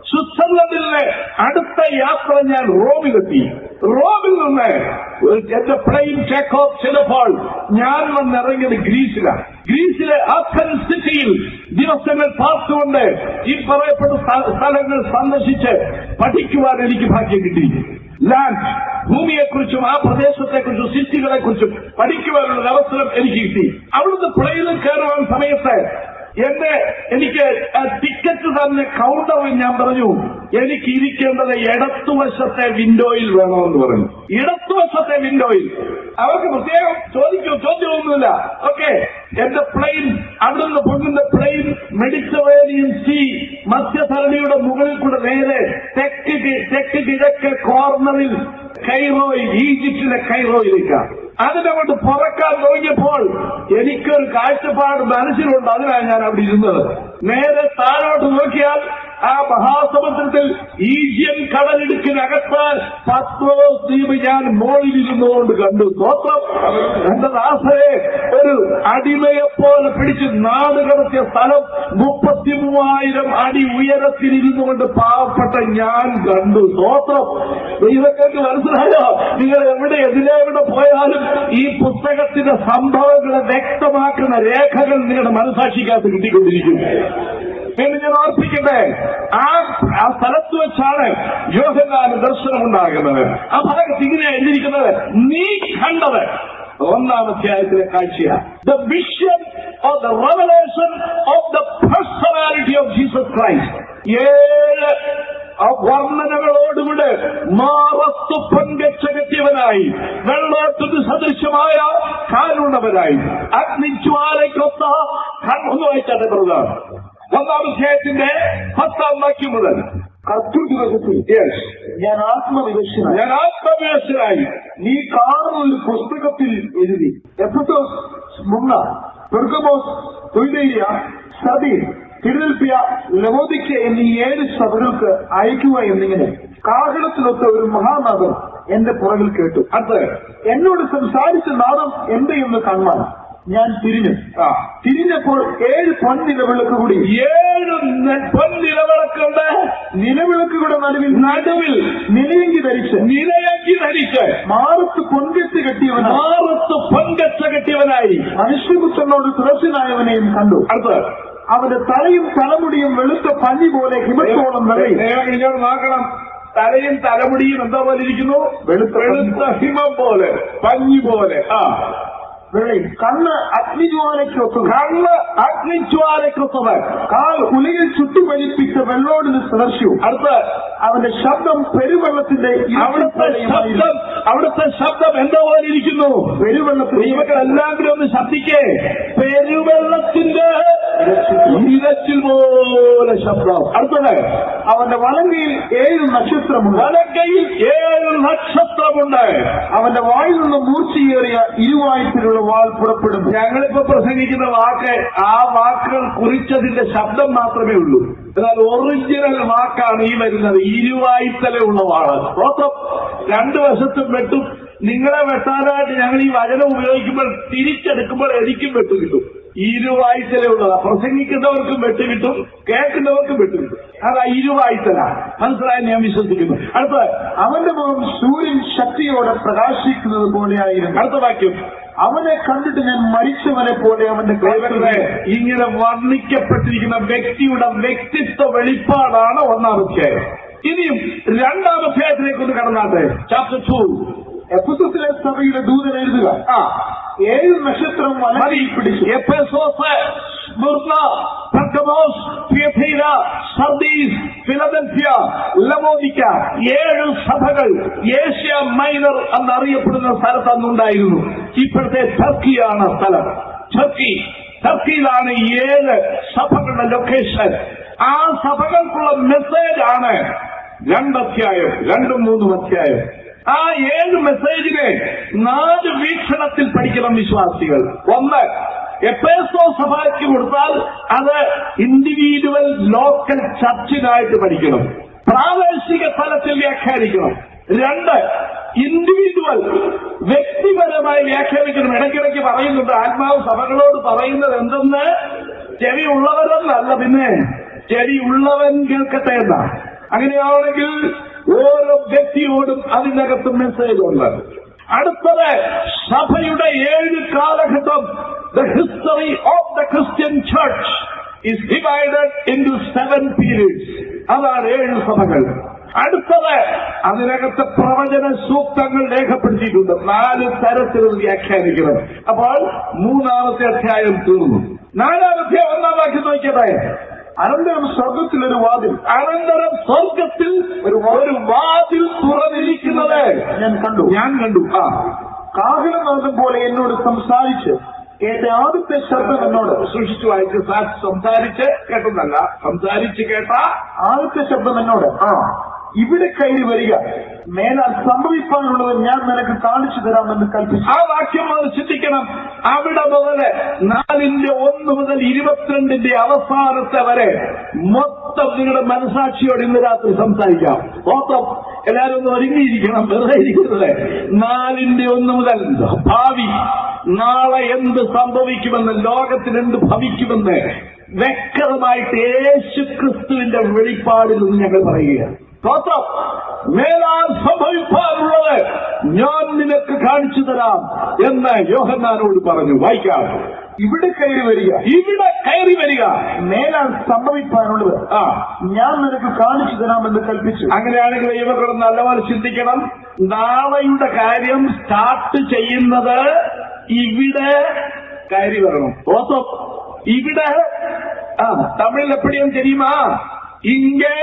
സ്വിറ്റ്സർലൻഡിലെ അടുത്ത യാത്ര ഞാൻ റോമിലെത്തി റോമിൽ നിന്ന് എന്റെ പ്ലെയിൻ ടേക്ക് ഓഫ് ചെയ്തപ്പോൾ ഞാൻ വന്നിറങ്ങിയത് ഗ്രീസിലാണ് ഗ്രീസിലെ ആഥൻസ് സിറ്റിയിൽ ദിവസങ്ങൾ പാർത്തുകൊണ്ട് ഈ പറയപ്പെട്ട സ്ഥ- സ്ഥലങ്ങൾ സന്ദർശിച്ച് പഠിക്കുവാൻ എനിക്ക് ഭാഗ്യം കിട്ടി ലാൻഡ് ഭൂമിയെക്കുറിച്ചും ആ പ്രദേശത്തെക്കുറിച്ചും സിറ്റികളെക്കുറിച്ചും പഠിക്കുവാനുള്ള ഒരു അവസരം എനിക്ക് കിട്ടി അവിടുന്ന് പ്ലെയിനിൽ കയറുവാൻ സമയത്ത് എന്റെ എനിക്ക് ആ ടിക്കറ്റ് തന്നെ കൗണ്ടറിൽ ഞാൻ പറഞ്ഞു എനിക്ക് ഇരിക്കേണ്ടത് ഇടത്തുവശത്തെ വിൻഡോയിൽ വേണമെന്ന് പറഞ്ഞു ഇടത്തുവശത്തെ വിൻഡോയിൽ അവർക്ക് പ്രത്യേകം ചോദിക്കും ചോദ്യമൊന്നുമില്ല ഓക്കെ എന്റെ പ്ലെയിൻ അവിടുന്ന് പൊങ്ങുന്ന പ്ലെയിൻ മെഡിറ്ററേനിയൻ സീ മധ്യധരണിയുടെ മുകളിൽ കൂടെ നേരെ തെക്ക് കി- തെക്ക് കിഴക്ക് കോർണറിൽ കൈറോയിൽ ഈജിപ്തിലെ കൈറോയിലേക്കാണ് അതിനങ്ങോട്ട് പുറക്കാൻ തുടങ്ങിയപ്പോൾ എനിക്കൊരു കാഴ്ചപ്പാട് മനസ്സിലുണ്ട് അതിനാണ് ഞാൻ അവിടെ ഇരുന്നത് നേരെ താഴോട്ട് നോക്കിയാൽ ആ മഹാസമുദ്രത്തിൽ ഈജിയൻ കടലിടുക്കിനകത്ത് പത്മോസ് ദ്വീപ് ഞാൻ മോളിൽ ഇരുന്നുകൊണ്ട് കണ്ടു സ്വത്രം എന്റെ ദാസരെ ഒരു അടിമയെപ്പോലെ പിടിച്ച് നാട് കടത്തിയ സ്ഥലം മുപ്പത്തി മൂവായിരം അടി ഉയരത്തിൽ ഇരുന്നുകൊണ്ട് പാവപ്പെട്ട ഞാൻ കണ്ടു സ്വത്രം ദൈവങ്ങൾക്ക് മനസ്സിലായോ നിങ്ങൾ എവിടെ എതിലെവിടെ പോയാലും ഈ പുസ്തകത്തിന്റെ സംഭവങ്ങളെ വ്യക്തമാക്കുന്ന രേഖകൾ നിങ്ങളുടെ മനസാക്ഷിക്കകത്ത് കിട്ടിക്കൊണ്ടിരിക്കും എന്ന് ഞാൻ ഓർപ്പിക്കട്ടെ ആ ആ സ്ഥലത്ത് വെച്ചാണ് യോഹനാന് ദർശനമുണ്ടാകുന്നത് ആ ഭാഗത്ത് ഇങ്ങനെ എഴുതിയിരിക്കുന്നത് നീ കണ്ടത് ഒന്നാം അധ്യായത്തിലെ കാഴ്ചയാണ് the vision of the revelation of the personality of Jesus Christ ഏഴ് ആ വർണ്ണനകളോടുകൂടെ മാറത്തു പങ്കച്ച കെട്ടിയവനായി വെള്ളത്തിന് സദൃശമായ കാലുള്ളവനായി അഗ്നിജ്വാലയ്ക്കൊത്ത കണ്ണൊന്ന് വായിച്ചാട്ടെ പ്രധാന ഒന്നാം അധ്യായത്തിന്റെ പത്താം വാക്യം മുതൽ കർത്തൃ ദിവസത്തിൽ യെസ് ഞാൻ ആത്മവിവശനായി ഞാൻ ആത്മവിവശനായി നീ കാണുന്ന ഒരു പുസ്തകത്തിൽ എഴുതി എഫസോസ് മുന്ന പെർഗമോസ് തുയ്തേരിയ സബീർ ഫിലൽഫിയ ലവോദിക്ക എന്നീ ഏഴ് സഭകൾക്ക് അയക്കുക എന്നിങ്ങനെ കാഹളത്തിലൊത്ത ഒരു മഹാനാദം എന്റെ പുറകിൽ കേട്ടു അത് എന്നോട് സംസാരിച്ച നാദം എന്തെന്ന് കാണാൻ ഞാൻ തിരിഞ്ഞു ആ തിരിഞ്ഞപ്പോൾ ഏഴ് പൊൻനിലവിളക്ക് കൂടി ഏഴ് നെ- പൊൻനിലവിളക്കുണ്ട് നിലവിളക്കുകളുടെ നടുവിൽ നടുവിൽ നിലയങ്കി ധരിച്ച് നിലയക്കി ധരിച്ച് മാറത്ത് പൊൻകെട്ട് കെട്ടിയവനായി മാറത്ത് പൊൻകച്ച കെട്ടിയവനായി മനുഷ്യപുത്രനോട് തുറസിനായവനെയും കണ്ടു അടുത്ത് അവന്റെ തലയും തലമുടിയും വെളുത്ത പഞ്ഞി പോലെ ഹിമത്തോളം നിറയും ദൈവം ഇങ്ങോട്ട് നോക്കണം തലയും തലമുടിയും എന്താ പോലെ ഇരിക്കുന്നു വെളുത്ത വെളുത്ത ഹിമം പോലെ പഞ്ഞി പോലെ ആ വെള്ളയും കണ്ണ് അഗ്നിജ്വാലയ്ക്ക് ഒത്തുക കണ്ണ് അഗ്നിജ്വാലക്കൊത്തവൻ കാൽ ഉലകിൽ ചുട്ടുപലിപ്പിച്ച വെള്ളോടിന് സദർശ്യവും അടുത്ത് അവന്റെ ശബ്ദം പെരുവെള്ളത്തിന്റെ അവിടുത്തെ ഇരട്ടിപ്പോലെയുമായിരുന്നു. ശബ്ദം അവിടുത്തെ ശബ്ദം എന്താ പോലെ ഇരിക്കുന്നു പെരുവെള്ളത്തിൽ ദൈവങ്ങളെല്ലാം കൂടി ഒന്ന് ശബ്ദിക്കേ പെരുവെള്ളത്തിന്റെ ഇരച്ചിൽ പോലെ ശബ്ദം അടുത്തത് അവന്റെ വലങ്കയിൽ ഏഴ് നക്ഷത്രമുണ്ട് വലക്കയിൽ ഏഴ് നക്ഷത്രമുണ്ട് അവന്റെ വായിൽ നിന്ന് മൂർച്ചയേറിയ ഇരുവായത്തിലുള്ള വാൾ പുറപ്പെടുന്നു ഞങ്ങളിപ്പോ പ്രസംഗിക്കുന്ന വാക്ക് ആ വാക്കുകൾ കുറിച്ചതിന്റെ ശബ്ദം മാത്രമേ ഉള്ളൂ എന്നാൽ ഒറിജിനൽ വാക്കാണ് ഈ വരുന്നത് ഇരുവായ്ത്തല വാള് പ്രോത്രം രണ്ടു വശത്തും വെട്ടും നിങ്ങളെ വെട്ടാനായിട്ട് ഞങ്ങൾ ഈ വചനം ഉപയോഗിക്കുമ്പോൾ തിരിച്ചെടുക്കുമ്പോൾ എനിക്കും വെട്ട് കിട്ടും ഇരുവായ്ത്തല ഉള്ളതാ പ്രസംഗിക്കുന്നവർക്കും വെട്ട് കിട്ടും കേൾക്കുന്നവർക്കും വെട്ട് കിട്ടും അതാ ഇരുവായ്ത്തല മനസ്സിലായി ഞാൻ വിശ്വസിക്കുന്നു അടുത്ത അവന്റെ മുഖം സൂര്യൻ ശക്തിയോടെ പ്രകാശിക്കുന്നത് പോലെയായിരുന്നു അടുത്ത വാക്യം അവനെ കണ്ടിട്ട് ഞാൻ മരിച്ചവനെ പോലെ അവന്റെ ദൈവങ്ങളെ കൈകളെ ഇങ്ങനെ വർണ്ണിക്കപ്പെട്ടിരിക്കുന്ന വ്യക്തിയുടെ വ്യക്തിത്വ വെളിപ്പാടാണ് ഒന്നാം അധ്യായം ഇനിയും രണ്ടാം അധ്യായത്തിലേക്ക് ഒന്ന് കടന്നാട്ടെ ചാപ്റ്റർ ടു എഫസത്തിലെ സഭയുടെ ദൂതൻ എഴുതുക ആ ഏഴ് നക്ഷത്രം മതി വലയിൽ പിടിച്ചു Ephesus Smyrna Pergamos Thyatira Sardis Philadelphia Laodicea ഏഴ് സഭകൾ ഏഷ്യ മൈനർ എന്നറിയപ്പെടുന്ന സ്ഥലത്ത് അന്നുണ്ടായിരുന്നു ഇപ്പോഴത്തെ ടർക്കിയാണ് സ്ഥലം ടർക്കി ടർക്കിയിലാണ് ഏഴ് സഭകളുടെ ലൊക്കേഷൻ ആ സഭകൾക്കുള്ള മെസ്സേജ് ആണ് രണ്ടധ്യായം രണ്ടും മൂന്നും അധ്യായം ആ ഏഴ് മെസ്സേജിനെ നാല് വീക്ഷണത്തിൽ പഠിക്കണം വിശ്വാസികൾ ഒന്ന് എപ്പേസോ സഭയ്ക്ക് കൊടുത്താൽ അത് ഇൻഡിവിജ്വൽ ലോക്കൽ ചർച്ചിനായിട്ട് പഠിക്കണം പ്രാദേശിക തലത്തിൽ വ്യാഖ്യാനിക്കണം രണ്ട് ഇൻഡിവിജ്വൽ വ്യക്തിപരമായി വ്യാഖ്യാനിക്കണം ഇടയ്ക്കിടയ്ക്ക് പറയുന്നുണ്ട് ആത്മാവ് സഭകളോട് പറയുന്നത് എന്തെന്ന് ചെവി ഉള്ളവരെന്നല്ല പിന്നെ ചെവി ഉള്ളവൻ കേൾക്കട്ടെ എന്നാ അങ്ങനെയാണെങ്കിൽ ഓരോ വ്യക്തിയോടും അതിനകത്ത് മെസ്സേജ് ഉണ്ട് അടുത്തത് സഭയുടെ ഏഴ് കാലഘട്ടം the history of the Christian church is divided into seven periods. അതാണ് ഏഴ് സഭകൾ അടുത്തത് അതിനകത്ത് പ്രവചന സൂക്തങ്ങൾ രേഖപ്പെടുത്തിയിട്ടുണ്ട് നാല് തരത്തിൽ അത് വ്യാഖ്യാനിക്കണം അപ്പോൾ മൂന്നാമത്തെ അധ്യായം തീർന്നു നാലാമത്തെ ഒന്നാം വാക്യം നോക്കിയതേ അനന്തരം സ്വർഗത്തിൽ ഒരു വാതിൽ അനന്തരം സ്വർഗത്തിൽ ഒരു ഒരു വാതിൽ തുറന്നിരിക്കുന്നത് ഞാൻ കണ്ടു ഞാൻ കണ്ടു ആ കാഹളനാഥം പോലെ എന്നോട് സംസാരിച്ച് കേട്ട ആദ്യത്തെ ശബ്ദം എന്നോട് സൂക്ഷിച്ചു വായിച്ച് സാ- സംസാരിച്ച് കേട്ടതല്ല സംസാരിച്ച് കേട്ട ആദ്യത്തെ ശബ്ദം എന്നോട് ആ ഇവിടെ കയറി വരിക മേലാൽ സംഭവിക്കാനുള്ളത് ഞാൻ നിനക്ക് കാണിച്ചു തരാമെന്ന് കൽപ്പിച്ചു ആ വാക്യം അത് ചിന്തിക്കണം അവിടെ മുതല് നാലിന്റെ ഒന്ന് മുതൽ ഇരുപത്തിരണ്ടിന്റെ അവസാനത്തെ വരെ മൊത്തം നിങ്ങളുടെ മനസാക്ഷിയോട് ഇന്ന് രാത്രി സംസാരിക്കാം മൊത്തം എല്ലാവരും ഒന്ന് ഒരുങ്ങിയിരിക്കണം വെറുതെ ഇരിക്കുന്നത് നാലിന്റെ ഒന്ന് മുതൽ ഭാവി നാളെ എന്ത് സംഭവിക്കുമെന്ന് ലോകത്തിന് എന്ത് ഭവിക്കുമെന്ന് വ്യക്തമായിട്ട് യേശു ക്രിസ്തുവിന്റെ വെളിപ്പാടിൽ നിന്ന് ഞങ്ങൾ പറയുകയാണ് സ്തോത്രം മേലാൽ സംഭവിക്കാനുള്ളത് ഞാൻ നിനക്ക് കാണിച്ചു തരാം എന്ന് യോഹന്നാനോട് പറഞ്ഞു വായിക്കാം ഇവിടെ കയറി വരിക ഇവിടെ കയറി വരിക മേലാൽ സംഭവിക്കാനുള്ളത് ആ ഞാൻ നിനക്ക് കാണിച്ചു തരാമെന്ന് കൽപ്പിച്ചു അങ്ങനെയാണെങ്കിൽ ഇവർ നല്ലപോലെ ചിന്തിക്കണം നാളെയുടെ കാര്യം സ്റ്റാർട്ട് ചെയ്യുന്നത് ഇവിടെ കയറി വരണം ഓസം ഇവിടെ ആ തമിഴിൽ എപ്പോഴും தெரியுமா ഇങ്ങേ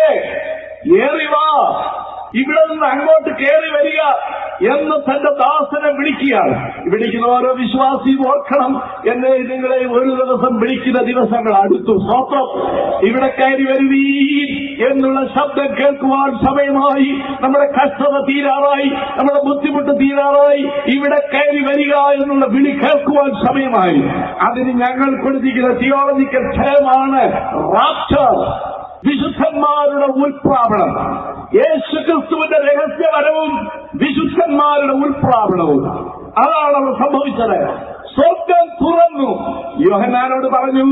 ഏറി വാ ഇവിടെ നിന്ന് അങ്ങോട്ട് കയറി വരിക എന്ന് തന്റെ ദാസനെ വിളിക്കുകയാണ് വിളിക്കുന്ന ഓരോ വിശ്വാസിയും ഓർക്കണം എന്നെ നിങ്ങളെ ഒരു ദിവസം വിളിക്കുന്ന ദിവസങ്ങൾ അടുത്തു സ്വത്രം ഇവിടെ കയറി വരുവീ എന്നുള്ള ശബ്ദം കേൾക്കുവാൻ സമയമായി നമ്മുടെ കഷ്ടത തീരാറായി നമ്മുടെ ബുദ്ധിമുട്ട് തീരാറായി ഇവിടെ കയറി വരിക എന്നുള്ള വിളി കേൾക്കുവാൻ സമയമായി അതിന് ഞങ്ങൾ കൊടുത്തിരിക്കുന്ന തിയോളജിക്കൽ ക്ഷയമാണ് റാപ്ചർ വിശുദ്ധന്മാരുടെ ഉൾപ്രാപണം യേശുക്രിസ്തുവിന്റെ രഹസ്യവരവും വിശുദ്ധന്മാരുടെ ഉൾപ്രാപണവും അതാണ് അവിടെ സംഭവിച്ചത് സ്വർഗം തുറന്നു യോഹനാനോട് പറഞ്ഞു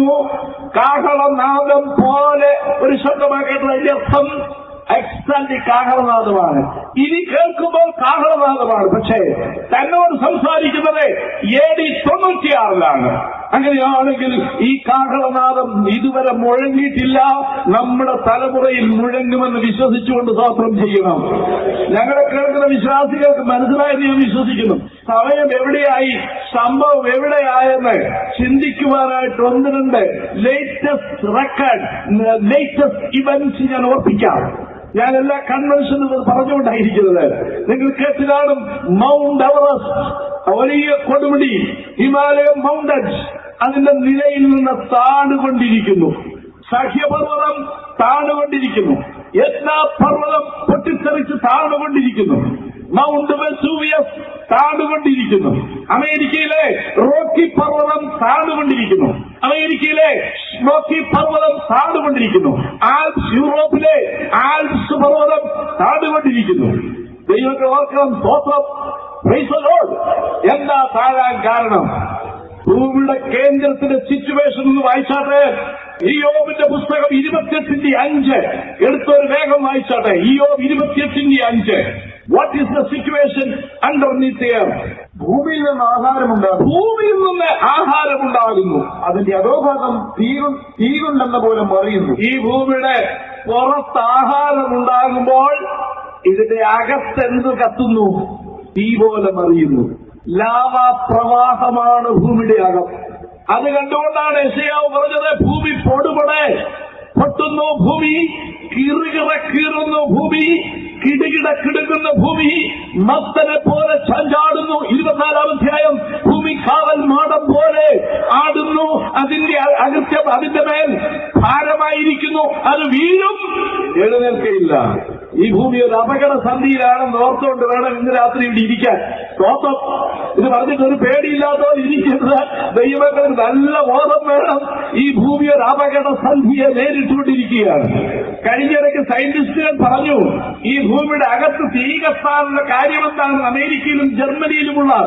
കാഹളനാദം പോലെ ഒരു ശബ്ദമാക്കേണ്ടത് അതിന്റെ അർത്ഥം എക്സാലി കാഹളനാദമാണ് ഇനി കേൾക്കുമ്പോൾ കാഹളനാദമാണ് പക്ഷേ തന്നോട് സംസാരിക്കുന്നത് എ ഡി തൊണ്ണൂറ്റിയാറിലാണ് അങ്ങനെയാണെങ്കിൽ ഈ കാഹളനാദം ഇതുവരെ മുഴങ്ങിയിട്ടില്ല നമ്മുടെ തലമുറയിൽ മുഴങ്ങുമെന്ന് വിശ്വസിച്ചുകൊണ്ട് സ്വാത്രം ചെയ്യണം ഞങ്ങളെ കേൾക്കുന്ന വിശ്വാസികൾക്ക് മനസ്സിലായെന്ന് ഞാൻ വിശ്വസിക്കുന്നു സമയം എവിടെയായി സംഭവം എവിടെയായെന്ന് ചിന്തിക്കുവാനായിട്ട് ഒന്ന് രണ്ട് ലേറ്റസ്റ്റ് റെക്കോർഡ് ലേറ്റസ്റ്റ് ഇവന്റ്സ് ഞാൻ ഓർപ്പിക്കാം ഞാൻ എല്ലാ കൺവെൻഷനും ഇത് പറഞ്ഞുകൊണ്ടായിരിക്കുന്നത് നിങ്ങൾ കേട്ട് കാണും മൗണ്ട് എവറസ്റ്റ് വലിയ കൊടുമുടി ഹിമാലയം മൗണ്ടൻസ് അതിന്റെ നിലയിൽ നിന്ന് താണുകൊണ്ടിരിക്കുന്നു സഹ്യപർവ്വതം താണുകൊണ്ടിരിക്കുന്നു യത്ന പർവ്വതം പൊട്ടിത്തെറിച്ച് താണുകൊണ്ടിരിക്കുന്നു മൗണ്ട് വെസൂവിയസ് താണുകൊണ്ടിരിക്കുന്നു അമേരിക്കയിലെ റോക്കി പർവ്വതം താണുകൊണ്ടിരിക്കുന്നു അമേരിക്കയിലെ സ്മോക്കി പർവ്വതം താണുകൊണ്ടിരിക്കുന്നു ആൽപ്സ് യൂറോപ്പിലെ ആൽപ്സ് പർവ്വതം താണുകൊണ്ടിരിക്കുന്നു ദൈവത്തെ ഓർക്കണം സ്തോത്രം Praise the Lord. എന്താ താഴാൻ കാരണം ഭൂമിയുടെ കേന്ദ്രത്തിന്റെ സിറ്റുവേഷൻ ഒന്ന് വായിച്ചാട്ടെ ഇയോബിന്റെ പുസ്തകം ഇരുപത്തിയെട്ടിന്റെ അഞ്ച് എടുത്തൊരു വേഗം വായിച്ചാട്ടെ ഇയോബ് ഇരുപത്തിയെട്ടിന്റെ അഞ്ച് what is the situation under നിത്യർ ഭൂമിയിൽ നിന്ന് ആഹാരമുണ്ടാകും ഭൂമിയിൽ നിന്ന് ആഹാരമുണ്ടാകുന്നു അതിന്റെ അധോഭാഗം തീരു തീരുണ്ടെന്ന പോലെ മറിയുന്നു ഈ ഭൂമിയുടെ പുറത്ത് ആഹാരമുണ്ടാകുമ്പോൾ ഇതിന്റെ അകത്തെന്ത് കത്തുന്നു തീ പോലെ മറിയുന്നു ലാവാ പ്രവാഹമാണ് ഭൂമിയുടെ അകം അത് കണ്ടുകൊണ്ടാണ് യശയാവ് പറഞ്ഞത് ഭൂമി പൊടുപൊടെ പൊട്ടുന്നു ഭൂമി കിറുകിറ കീറുന്നു ഭൂമി കിടുകിട കിടുക്കുന്ന ഭൂമി മത്തനെ പോലെ ചഞ്ചാടുന്നു ഇരുപത്തിനാലാം അധ്യായം ഭൂമി കാവൽ മാടം പോലെ ആടുന്നു അതിന്റെ അ- അകൃത്യം അതിന്റെ മേൽ ഭാരമായിരിക്കുന്നു അത് വീഴും എഴുന്നേൽക്കയില്ല ഈ ഭൂമി ഒരു അപകട സന്ധിയിലാണെന്ന് ഓർത്തുകൊണ്ട് വേണം ഇന്ന് രാത്രി ഇവിടെ ഇരിക്കാൻ സ്തോത്രം ഇത് പറഞ്ഞിട്ട് ഒരു പേടിയില്ലാത്തവർ ഇരിക്കുന്നത് ദൈവങ്ങൾക്ക് നല്ല ബോധം വേണം ഈ ഭൂമി ഒരു അപകട സന്ധിയെ നേരിട്ടുകൊണ്ടിരിക്കുകയാണ് കഴിഞ്ഞിടയ്ക്ക് സയന്റിസ്റ്റുകൾ പറഞ്ഞു ഈ ഭൂമിയുടെ അകത്ത് തീ കത്താനുള്ള കാര്യമെന്താണെന്ന് അമേരിക്കയിലും ജർമ്മനിയിലുമുള്ള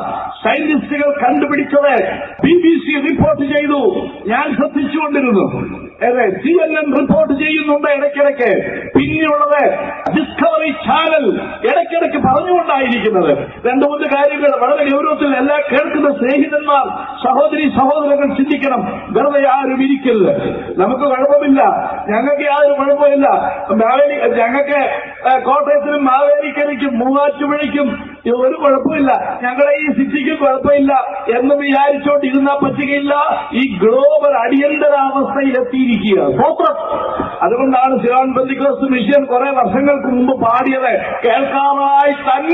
സയന്റിസ്റ്റുകൾ കണ്ടുപിടിച്ചത് ബി ബി സി റിപ്പോർട്ട് ചെയ്തു ഞാൻ ശ്രദ്ധിച്ചുകൊണ്ടിരുന്നു അതെ സി എൻ എൻ റിപ്പോർട്ട് ചെയ്യുന്നുണ്ട് ഇടയ്ക്കിടയ്ക്ക് പിന്നെയുള്ളത് ഡിസ്കവറി ചാനൽ ഇടയ്ക്കിടയ്ക്ക് പറഞ്ഞുകൊണ്ടായിരിക്കുന്നത് രണ്ടു മൂന്ന് കാര്യങ്ങൾ വളരെ ഗൗരവത്തിൽ എല്ലാ കേൾക്കുന്ന സ്നേഹിതന്മാർ സഹോദരി സഹോദരങ്ങൾ ചിന്തിക്കണം വെറുതെ ആരും ഇരിക്കരുത് നമുക്ക് കുഴപ്പമില്ല ഞങ്ങൾക്ക് യാതൊരു കുഴപ്പമില്ല മാവേലി ഞങ്ങൾക്ക് ഏഹ്, കോട്ടയത്തിനും മാവേലിക്കരയ്ക്കും മൂവാറ്റുപുഴയ്ക്കും ഇത് ഒരു കുഴപ്പമില്ല ഞങ്ങളുടെ ഈ സിറ്റിക്ക് കുഴപ്പമില്ല എന്ന് വിചാരിച്ചോണ്ടിരുന്നാൽ പറ്റുകയില്ല ഈ ഗ്ലോബൽ അടിയന്തരാവസ്ഥയിൽ എത്തിയിരിക്കുക സ്വത്രം അതുകൊണ്ടാണ് ശിവാൻ ബന്ധിക്കോസ് മിഷൻ കുറെ വർഷങ്ങൾക്ക് മുമ്പ് പാടിയത് കേൾക്കാറായി തൻ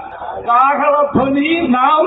കാഹളധ്വനി നാം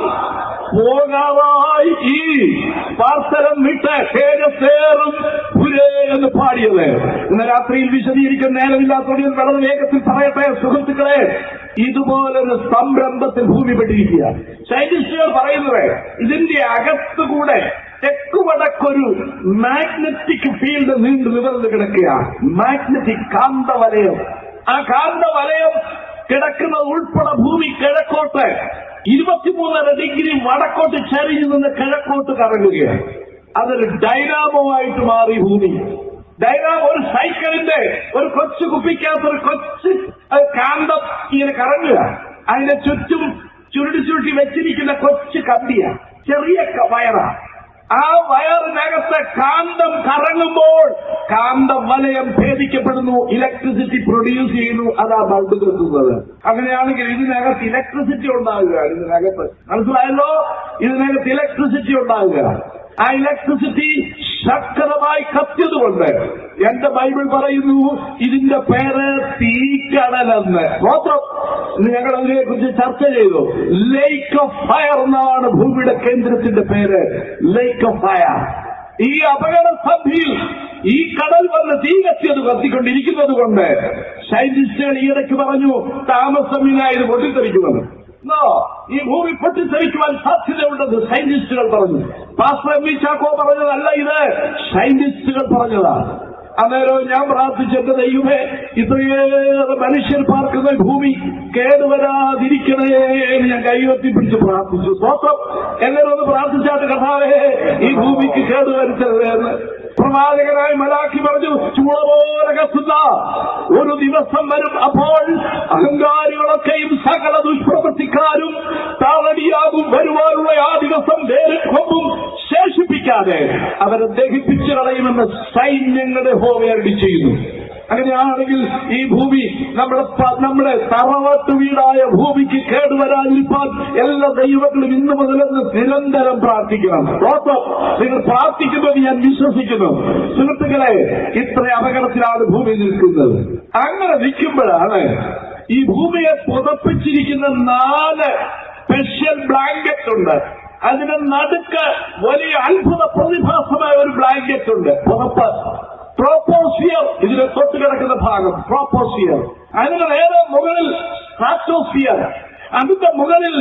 പോകാറായി ഈ പാർത്തലം വിട്ട് തേജസ്സേറും പുരേ എന്ന് പാടിയത് ഇന്ന് രാത്രിയിൽ വിശദീകരിക്കാൻ നേരമില്ലാത്തതുകൊണ്ട് ഞാൻ വളരെ വേഗത്തിൽ പറയട്ടെ സുഹൃത്തുക്കളെ ഇതുപോലൊരു സംരംഭത്തിൽ ഭൂമി പെട്ടിരിക്കുക സയന്റിസ്റ്റുകൾ പറയുന്നത് ഇതിന്റെ അകത്തുകൂടെ തെക്ക് വടക്കൊരു മാഗ്നറ്റിക് ഫീൽഡ് നീണ്ടു നിവർന്ന് കിടക്കുകയാണ് മാഗ്നറ്റിക് കാന്തവലയം ആ കാന്തവലയം കിടക്കുന്നത് ഉൾപ്പെടെ ഭൂമി കിഴക്കോട്ട് ഇരുപത്തിമൂന്നര ഡിഗ്രി വടക്കോട്ട് ചരിഞ്ഞു നിന്ന് കിഴക്കോട്ട് കറങ്ങുകയാണ് അതൊരു ഡൈനാമോ ആയിട്ട് മാറി ഭൂമി ഡൈനാമോ ഒരു സൈക്കിളിന്റെ ഒരു കൊച്ചു കുപ്പിക്കകത്ത് ഒരു കൊച്ചു അത് കാന്തം ഇങ്ങനെ കറങ്ങുക അതിന്റെ ചുറ്റും ചുരുട്ടി ചുരുട്ടി വെച്ചിരിക്കുന്ന കൊച്ചു കമ്പിയ ചെറിയ ക- വയറാ ആ വയറിനകത്ത് കാന്തം കറങ്ങുമ്പോൾ കാന്തം വലയം ഭേദിക്കപ്പെടുന്നു ഇലക്ട്രിസിറ്റി പ്രൊഡ്യൂസ് ചെയ്യുന്നു അതാ ബൾബ് കത്തുന്നത് അങ്ങനെയാണെങ്കിൽ ഇതിനകത്ത് ഇലക്ട്രിസിറ്റി ഉണ്ടാകുക ഇതിനകത്ത് മനസ്സിലായല്ലോ ഇതിനകത്ത് ഇലക്ട്രിസിറ്റി ഉണ്ടാകുക ആ ഇലക്ട്രിസിറ്റി ശക്തമായി കത്തിയതുകൊണ്ട് എന്റെ ബൈബിൾ പറയുന്നു ഇതിന്റെ പേര് തീക്കടലെന്ന് മാത്രം ഇന്ന് ഞങ്ങൾ അതിനെ കുറിച്ച് ചർച്ച ചെയ്തു ലേക്ക് ഓഫ് ഫയർ എന്നാണ് ഭൂമിയുടെ കേന്ദ്രത്തിന്റെ പേര് ലേക്ക് ഓഫ് ഫയർ ഈ അപകട സന്ധിയിൽ ഈ കടൽ വന്ന് തീ കത്തിയത് കത്തിക്കൊണ്ടിരിക്കുന്നത് കൊണ്ട് സയന്റിസ്റ്റുകൾ ഈയിടയ്ക്ക് പറഞ്ഞു താമസമില്ല ഇത് പൊട്ടിത്തെറിക്കുമെന്ന് നോ ഈ ഭൂമി പൊട്ടിത്തെറിക്കുവാൻ സാധ്യതയുണ്ടെന്ന് സയന്റിസ്റ്റുകൾ പറഞ്ഞു പാസ്റ്റർ എം വി ചാക്കോ പറഞ്ഞതല്ല ഇത് സയന്റിസ്റ്റുകൾ പറഞ്ഞതാണ് അന്നേരം ഞാൻ പ്രാർത്ഥിച്ചെന്റെ ദൈവമേ ഇത്രയേറെ മനുഷ്യർ പാർക്കുന്ന ഈ ഭൂമി കേടുവരാതിരിക്കണേ എന്ന് ഞാൻ കൈവത്തി പിടിച്ച് പ്രാർത്ഥിച്ചു സ്വന്തം എല്ലാവരും ഒന്ന് പ്രാർത്ഥിച്ചാട്ട് കഥാവേ ഈ ഭൂമിക്ക് കേടുവരുത്തരുത് എന്ന് പ്രവാചകനായി മലാക്കി പറഞ്ഞു ചൂള പോലെ കത്തുന്ന ഒരു ദിവസം വരും അപ്പോൾ അഹങ്കാരികളൊക്കെയും സകല ദുഷ്പ്രവൃത്തിക്കാരും താളടിയാകും വരുവാനുള്ള ആ ദിവസം വേറെ കൊമ്പും ശേഷിപ്പിക്കാതെ അവരെ ദഹിപ്പിച്ചു കളയുമെന്ന് സൈന്യങ്ങളുടെ ഹോമയടി ചെയ്യുന്നു അങ്ങനെയാണെങ്കിൽ ഈ ഭൂമി നമ്മുടെ പ- നമ്മുടെ തറവാട്ട് വീടായ ഭൂമിക്ക് കേടുവരാതിരിക്കാൻ എല്ലാ ദൈവങ്ങളും ഇന്നു മുതലെന്ന് നിരന്തരം പ്രാർത്ഥിക്കണം സ്തോത്രം. നിങ്ങൾ പ്രാർത്ഥിക്കുമെന്ന് ഞാൻ വിശ്വസിക്കുന്നു സുഹൃത്തുക്കളെ ഇത്ര അപകടത്തിലാണ് ഭൂമി നിൽക്കുന്നത് അങ്ങനെ നിൽക്കുമ്പോഴാണ് ഈ ഭൂമിയെ പുതപ്പിച്ചിരിക്കുന്ന നാല് സ്പെഷ്യൽ ബ്ലാങ്കറ്റ് ഉണ്ട് അതിന് നടുക്ക് വലിയ അത്ഭുത പ്രതിഭാസമായ ഒരു ബ്ലാങ്കറ്റ് ഉണ്ട് പുതപ്പ് ട്രോപ്പോസ്ഫിയർ ഇതിന് തൊട്ട് കിടക്കുന്ന ഭാഗം ട്രോപ്പോസ്ഫിയർ അതിന് നേരെ മുകളിൽ സ്ട്രാറ്റോസ്ഫിയർ അതിന്റെ മുകളിൽ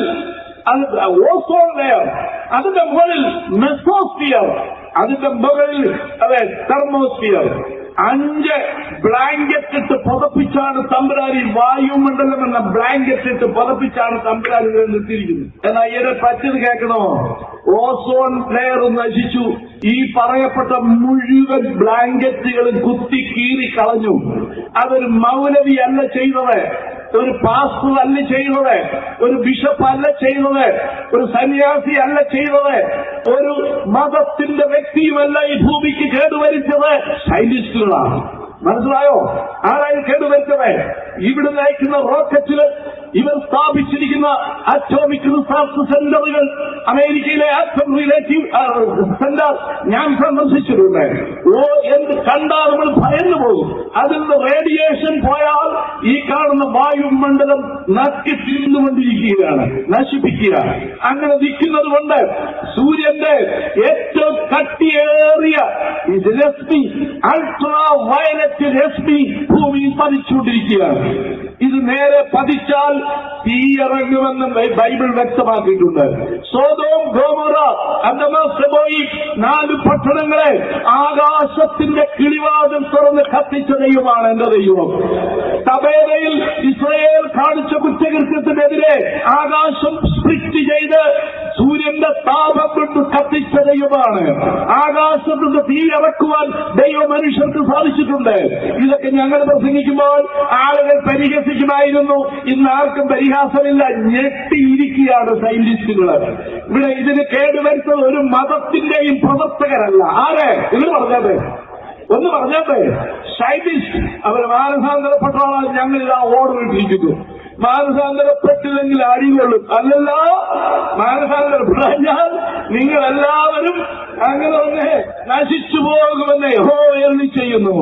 ഓസോൺ ലെയർ അതിന്റെ മുകളിൽ മെസോസ്ഫിയർ അതിന്റെ മുകളിൽ അതെ തെർമോസ്ഫിയർ അഞ്ച് ബ്ലാങ്കറ്റ് ഇട്ട് പുതപ്പിച്ചാണ് തമ്പുരാനി വായുമണ്ഡലം എന്ന ബ്ലാങ്കറ്റ് ഇട്ട് പുതപ്പിച്ചാണ് തമ്പുരാനി ഇതിനെ നിർത്തിയിരിക്കുന്നത് എന്നാൽ ഇതിനെ പറ്റിയത് കേൾക്കണോ ഓസോൺ ലെയർ നശിച്ചു ഈ പറയപ്പെട്ട മുഴുവൻ ബ്ലാങ്കറ്റുകളും കുത്തി കീറി കളഞ്ഞു അതൊരു മൗലവി അല്ല ചെയ്തത് ഒരു പാസ്റ്റർ അല്ല ചെയ്തത് ഒരു ബിഷപ്പ് അല്ല ചെയ്തത് ഒരു സന്യാസി അല്ല ചെയ്തത് ഒരു മതത്തിന്റെ വ്യക്തിയുമല്ല ഈ ഭൂമിക്ക് കേടുവരുത്തത് സൈന്റിസ്റ്റുകളാണ് മനസ്സിലായോ ആരായി കേടുവരുത്തത് ഇവിടെ നയിക്കുന്ന റോക്കറ്റില് ഇവർ സ്ഥാപിച്ചിരിക്കുന്ന അറ്റോമിക് റിസർച്ച് സെന്ററുകൾ അമേരിക്കയിലെ ആറ്റം റിലേറ്റീവ് സെന്റർ ഞാൻ സന്ദർശിച്ചിട്ടുണ്ട് ഓ എന്ത് കണ്ടാൽ നമ്മൾ ഭയന്നു പോകും അതിൽ നിന്ന് റേഡിയേഷൻ പോയാൽ ഈ കാണുന്ന വായുമണ്ഡലം നക്കി തിന്നുകൊണ്ടിരിക്കുകയാണ് നശിപ്പിക്കുക അങ്ങനെ നിൽക്കുന്നത് കൊണ്ട് സൂര്യന്റെ ഏറ്റവും കട്ടിയേറിയ ഇത് രശ്മി അൾട്രാ വയലറ്റ് രശ്മി ഭൂമിയിൽ പതിച്ചുകൊണ്ടിരിക്കുകയാണ് ഇത് നേരെ പതിച്ചാൽ തീയിറങ്ങുമെന്ന് ബൈ- ബൈബിൾ വ്യക്തമാക്കിയിട്ടുണ്ട് സോതോം ഗോമറ അന്തമോയി നാല് പട്ടണങ്ങളെ ആകാശത്തിന്റെ കിളിവാതിൽ തുറന്ന് കത്തിച്ച ദൈവമാണ് എന്റെ ദൈവം തബേരയിൽ ഇസ്രയേൽ കാണിച്ച കുറ്റകൃത്യത്തിനെതിരെ ആകാശം സ്പ്ലിറ്റ് ചെയ്ത് സൂര്യ തീയുടെ താപം കൊണ്ട് കത്തിച്ച ദൈവമാണ് ആകാശത്ത് നിന്ന് തീ ഇറക്കുവാൻ ദൈവ മനുഷ്യർക്ക് സാധിച്ചിട്ടുണ്ട് ഇതൊക്കെ ഞങ്ങൾ പ്രസംഗിക്കുമ്പോൾ ആളുകൾ പരിഹസിക്കുമായിരുന്നു ഇന്ന് ആർക്കും പരിഹാസമില്ല ഞെട്ടിയിരിക്കുകയാണ് സയന്റിസ്റ്റുകൾ ഇവിടെ ഇതിന് കേടുവരുത്തത് ഒരു മതത്തിന്റെയും പ്രവർത്തകരല്ല ആരെ ഇത് പറഞ്ഞത് ഒന്ന് പറഞ്ഞാട്ടെ സയന്റിസ്റ്റ് അവർ മാനസാന്തരപ്പെട്ടോളാം ഞങ്ങൾ ഇതാ ഓർഡർ ഇട്ടിരിക്കുന്നു മാനസാന്തരപ്പെട്ടില്ലെങ്കിൽ അടികൊള്ളും അല്ലല്ല മാനസാന്തരപ്പെടാൻ നിങ്ങൾ എല്ലാവരും അങ്ങനെ തന്നെ നശിച്ചു പോകുമെന്ന് യഹോ എഴുതി ചെയ്യുന്നു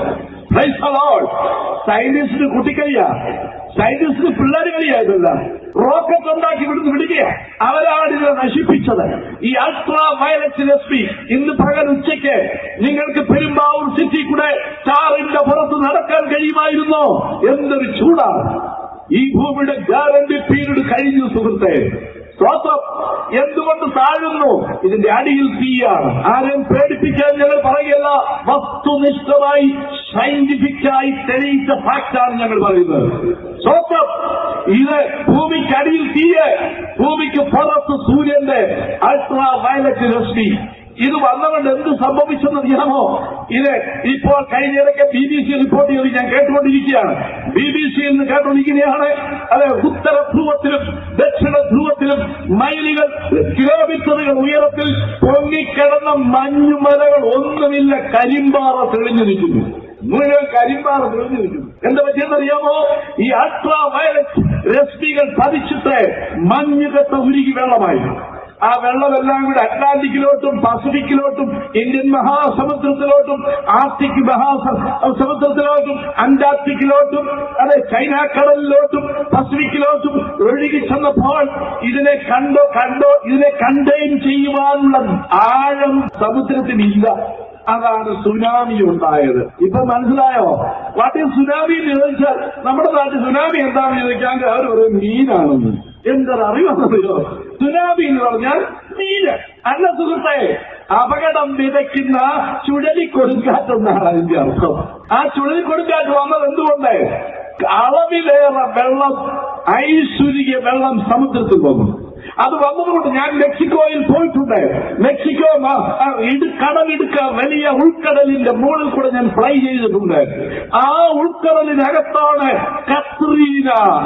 സയന്റിസ്റ്റിന് കുട്ടിക്കളിയാ സയന്റിസ്റ്റിന് പിള്ളേർ കളിയായിട്ടല്ല റോക്കറ്റ് ഉണ്ടാക്കി വിടുന്ന് വിടുകയാ അവരാണ് ഇതിനെ നശിപ്പിച്ചത് ഈ അൾട്രാ വയലറ്റ് രശ്മി ഇന്ന് പകൽ ഉച്ചയ്ക്ക് നിങ്ങൾക്ക് പെരുമ്പാവൂർ സിറ്റി കൂടെ സ്റ്റാറിന്റെ പുറത്ത് നടക്കാൻ കഴിയുമായിരുന്നോ എന്തൊരു ചൂടാണ് ഈ ഭൂമിയുടെ ഗ്യാരണ്ടി പീരീഡ് കഴിഞ്ഞു സുഹൃത്തെ ശ്വാസം എന്തുകൊണ്ട് താഴുന്നു ഇതിന്റെ അടിയിൽ തീയാണ് ആരെയും പേടിപ്പിക്കാൻ ഞങ്ങൾ പറയുകയല്ല വസ്തുനിഷ്ഠമായി സയന്റിഫിക്കായി തെളിയിച്ച ഫാക്റ്റാണ് ഞങ്ങൾ പറയുന്നത് ശ്വാസം ഇത് ഭൂമിക്കടിയിൽ തീയ് ഭൂമിക്ക് പുറത്ത് സൂര്യന്റെ അൾട്രാ വയലറ്റ് രശ്മി ഇത് വന്നതുകൊണ്ട് എന്ത് സംഭവിച്ചെന്ന് അറിയാമോ ഇത് ഇപ്പോൾ കഴിഞ്ഞിടയ്ക്ക് ബി ബി സി റിപ്പോർട്ട് ചെയ്ത് ഞാൻ കേട്ടുകൊണ്ടിരിക്കുകയാണ് ബി ബി സിയിൽ നിന്ന് കേട്ടുകൊണ്ടിരിക്കുകയാണ് അത് ഉത്തര ധ്രുവത്തിലും ദക്ഷിണ ധ്രുവത്തിലും മൈലുകൾ കിലോമീറ്ററുകൾ ഉയരത്തിൽ പൊങ്ങിക്കിടന്ന മഞ്ഞുമലകൾ ഒന്നുമില്ല കരിമ്പാറ തെളിഞ്ഞു നിൽക്കുന്നു മുഴുവൻ കരിമ്പാറ തെളിഞ്ഞു നിൽക്കുന്നു എന്താ പറ്റിയെന്നറിയാമോ ഈ അൾട്രാ വയലറ്റ് രശ്മികൾ പതിച്ചിട്ട് മഞ്ഞുകെട്ട ഉരുകി വെള്ളമായി ആ വെള്ളമെല്ലാം കൂടെ അറ്റ്ലാന്റിക്കിലോട്ടും പസഫിക്കിലോട്ടും ഇന്ത്യൻ മഹാസമുദ്രത്തിലോട്ടും ആർട്ടിക് മഹാസമുദ്രത്തിലോട്ടും അന്റാർട്ടിക്കിലോട്ടും അതെ ചൈന കടലിലോട്ടും പസഫിക്കിലോട്ടും ഒഴുകി ചെന്നപ്പോൾ ഇതിനെ കണ്ടോ കണ്ടോ ഇതിനെ കണ്ടെയ്ൻ ചെയ്യുവാനുള്ള ആഴം സമുദ്രത്തിനില്ല അതാണ് സുനാമി ഉണ്ടായത് ഇപ്പൊ മനസ്സിലായോ വാട്ട് ഈസ് സുനാമി എന്ന് ചോദിച്ചാൽ നമ്മുടെ നാട്ടിൽ സുനാമി എന്താണെന്ന് ചോദിക്കാൻ അവർ പറയും മീനാണെന്ന് എന്തൊരു അറിവെന്നറിയോ സുനാമി എന്ന് പറഞ്ഞാൽ മീന് അല്ല സുഹൃത്തെ അപകടം വിതയ്ക്കുന്ന ചുഴലിക്കൊടുങ്കാറ്റെന്നാണ് അതിന്റെ അർത്ഥം ആ ചുഴലിക്കൊടുങ്കാറ്റ് വന്നത് എന്തുകൊണ്ട് അളവിലേറെ വെള്ളം ഐശ്വര്യ വെള്ളം സമുദ്രത്തിൽ വന്നു അത് വന്നതുകൊണ്ട് ഞാൻ മെക്സിക്കോയിൽ പോയിട്ടുണ്ട് മെക്സിക്കോ മ- ആ ഇടു- കടലിടുക്ക വലിയ ഉൾക്കടലിന്റെ മുകളിൽ കൂടെ ഞാൻ ഫ്ലൈ ചെയ്തിട്ടുണ്ട് ആ ഉൾക്കടലിനകത്താണ് കത്രീന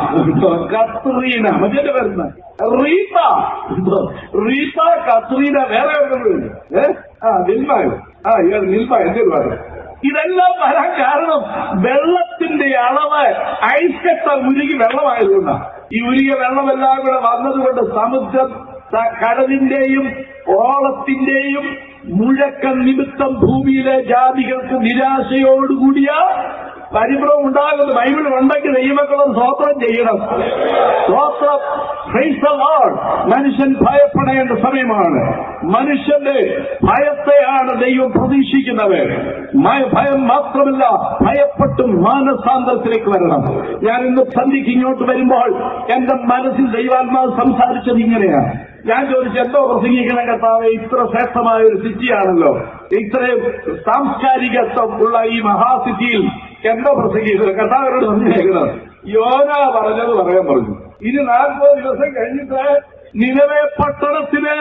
കത്രീന മറ്റേ വരുന്ന റീത്ത റീത്ത കത്രീന വേറെ എവിടെയുണ്ട്? ഏ ആ നിൽമായോ ആ ഇയാൾ നിൽമ എന്റെ പറഞ്ഞു ഇതെല്ലാം വരാൻ കാരണം വെള്ളത്തിന്റെ അളവ് ഐസ്കട്ട ഉരുകി വെള്ളമായതുകൊണ്ടാണ് ഈ ഉരുകിയ വെള്ളമെല്ലാം കൂടെ വന്നതുകൊണ്ട് സമുദ്രം ത- കടലിന്റെയും ഓളത്തിന്റെയും മുഴക്കം നിമിത്തം ഭൂമിയിലെ ജാതികൾക്ക് നിരാശയോടുകൂടിയ പരിഭ്രമം ഉണ്ടാകുന്നത് ബൈബിൾ ഉണ്ടെങ്കിൽ ദൈവമക്കളും സ്വോത്രം ചെയ്യണം സ്വോത്രം Praise the Lord. മനുഷ്യൻ ഭയപ്പെടേണ്ട സമയമാണ് മനുഷ്യന്റെ ഭയത്തെയാണ് ദൈവം പ്രതീക്ഷിക്കുന്നത് മയ- ഭയം മാത്രമല്ല ഭയപ്പെട്ടും മാനസാന്തരത്തിലേക്ക് വരണം ഞാൻ ഇന്ന് സന്ധ്യയ്ക്ക് ഇങ്ങോട്ട് വരുമ്പോൾ എന്റെ മനസ്സിൽ ദൈവാത്മാവ് സംസാരിച്ചത് ഇങ്ങനെയാണ് ഞാൻ ചോദിച്ചു എന്തോ പ്രസംഗിക്കണ കർത്താവ് ഇത്ര ശ്രേഷ്ഠമായ ഒരു സിറ്റിയാണല്ലോ ഇത്രയും സാംസ്കാരികത്വം ഉള്ള ഈ മഹാസിറ്റിയിൽ എന്തോ പ്രസംഗിക്കുന്നത് കർത്താവിനോട് സംശയിക്കുന്നത് യോന പറഞ്ഞത് പറയാൻ പറഞ്ഞു ഇനി നാൽപ്പത് ദിവസം കഴിഞ്ഞിട്ട് നിലവെ പട്ടണത്തിലെ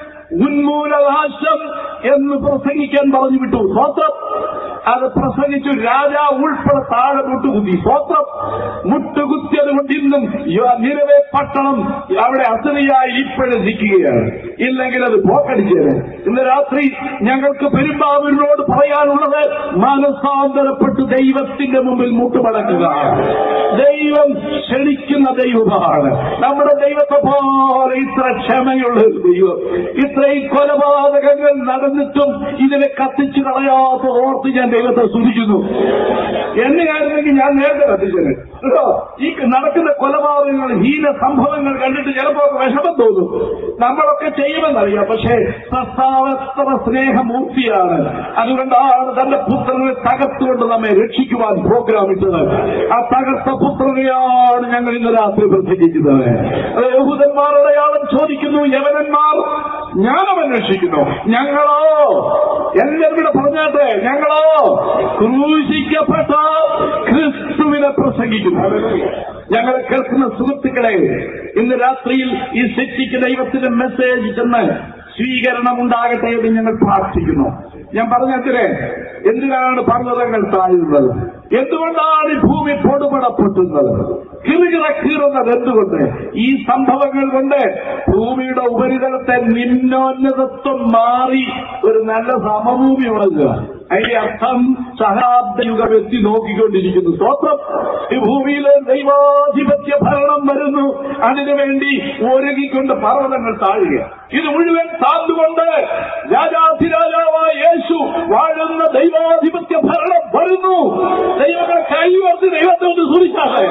ഉന്മൂലനാശം എന്ന് പ്രസംഗിക്കാൻ പറഞ്ഞു വിട്ടു സ്വത്രം അത് പ്രസംഗിച്ചു രാജാവ് ഉൾപ്പെടെ താഴെ മുട്ടുകുത്തി സ്വത്രം മുട്ടുകുത്തിയത് കൊണ്ട് ഇന്നും യ- നിലവെ പട്ടണം അവിടെ അസലിയായി ഇപ്പോഴും നിൽക്കുകയാണ് ഇല്ലെങ്കിൽ അത് പോക്കടിച്ചത് ഇന്ന് രാത്രി ഞങ്ങൾക്ക് പെരുമ്പാവൂരിനോട് പറയാനുള്ളത് മാനസാന്തരപ്പെട്ട് ദൈവത്തിന്റെ മുമ്പിൽ മുട്ടുമടക്കുക ദൈവം ക്ഷണിക്കുന്ന ദൈവമാണ് നമ്മുടെ ദൈവത്തെ പോലെ ഇത്ര ക്ഷമയുള്ള ഒരു ദൈവം ഇത്രയും കൊലപാതകങ്ങൾ നടന്നിട്ടും ഇതിനെ കത്തിച്ചു കളയാത്ത ഓർത്ത് ഞാൻ ദൈവത്തെ സ്തുതിക്കുന്നു എന്നെയായിരുന്നെങ്കിൽ ഞാൻ നേരത്തെ കത്തിച്ചത് കേട്ടോ ഈ നടക്കുന്ന കൊലപാതകങ്ങൾ ഹീന സംഭവങ്ങൾ കണ്ടിട്ട് ചിലപ്പോ ഒക്കെ വിഷമം തോന്നും നമ്മളൊക്കെ ചെയ്യുമെന്നറിയാം പക്ഷേ കർത്താവ് എത്ര സ്നേഹമൂർത്തിയാണ് അതുകൊണ്ടാണ് തന്റെ പുത്രനെ തകർത്തുകൊണ്ട് നമ്മെ രക്ഷിക്കുവാൻ പ്രോഗ്രാം ഇട്ടത് ആ തകർത്ത പുത്രനെയാണ് ഞങ്ങൾ ഇന്ന് രാത്രി പ്രസംഗിക്കുന്നത് അത് യഹൂദന്മാരുടെ ആളും ചോദിക്കുന്നു യവനന്മാർ ജ്ഞാനം അന്വേഷിക്കുന്നു ഞങ്ങളോ എല്ലാവരും കൂടെ പറഞ്ഞാട്ടെ ഞങ്ങളോ ക്രൂശിക്കപ്പെട്ട ക്രിസ്തുവിനെ പ്രസംഗിക്കുന്നു ഞങ്ങളെ കേൾക്കുന്ന സുഹൃത്തുക്കളെ ഇന്ന് രാത്രിയിൽ ഈ ശിക്ഷിക്ക് ദൈവത്തിന്റെ മെസ്സേജ് ചെന്ന് സ്വീകരണം ഉണ്ടാകട്ടെ എന്ന് ഞങ്ങൾ പ്രാർത്ഥിക്കുന്നു ഞാൻ പറഞ്ഞതിരെ എന്തിനാണ് പർവ്വതങ്ങൾ താഴുന്നത് എന്തുകൊണ്ടാണ് ഈ ഭൂമി പൊടുപടപ്പൊട്ടുന്നത് കിറുകിറ കീറുന്നത് എന്തുകൊണ്ട് ഈ സംഭവങ്ങൾ കൊണ്ട് ഭൂമിയുടെ ഉപരിതലത്തെ നിമ്നോന്നതത്വം മാറി ഒരു നല്ല സമഭൂമി ഉണരുക അതിന്റെ അർത്ഥം സഹസ്രാബ്ദ യുഗം എത്തി നോക്കിക്കൊണ്ടിരിക്കുന്നു സ്വത്രം ഈ ഭൂമിയിൽ ദൈവാധിപത്യ ഭരണം വരുന്നു അതിനുവേണ്ടി ഒരുങ്ങിക്കൊണ്ട് പർവ്വതങ്ങൾ താഴുക ഇത് മുഴുവൻ താഴ്ന്നുകൊണ്ട് രാജാധിരാജാവായ യേശു വാഴുന്ന ദൈവാധിപത്യ ഭരണം വരുന്നു ദൈവങ്ങളെ കൈവർത്തി ദൈവത്തെ ഒന്ന് സൂക്ഷിച്ചാട്ടെ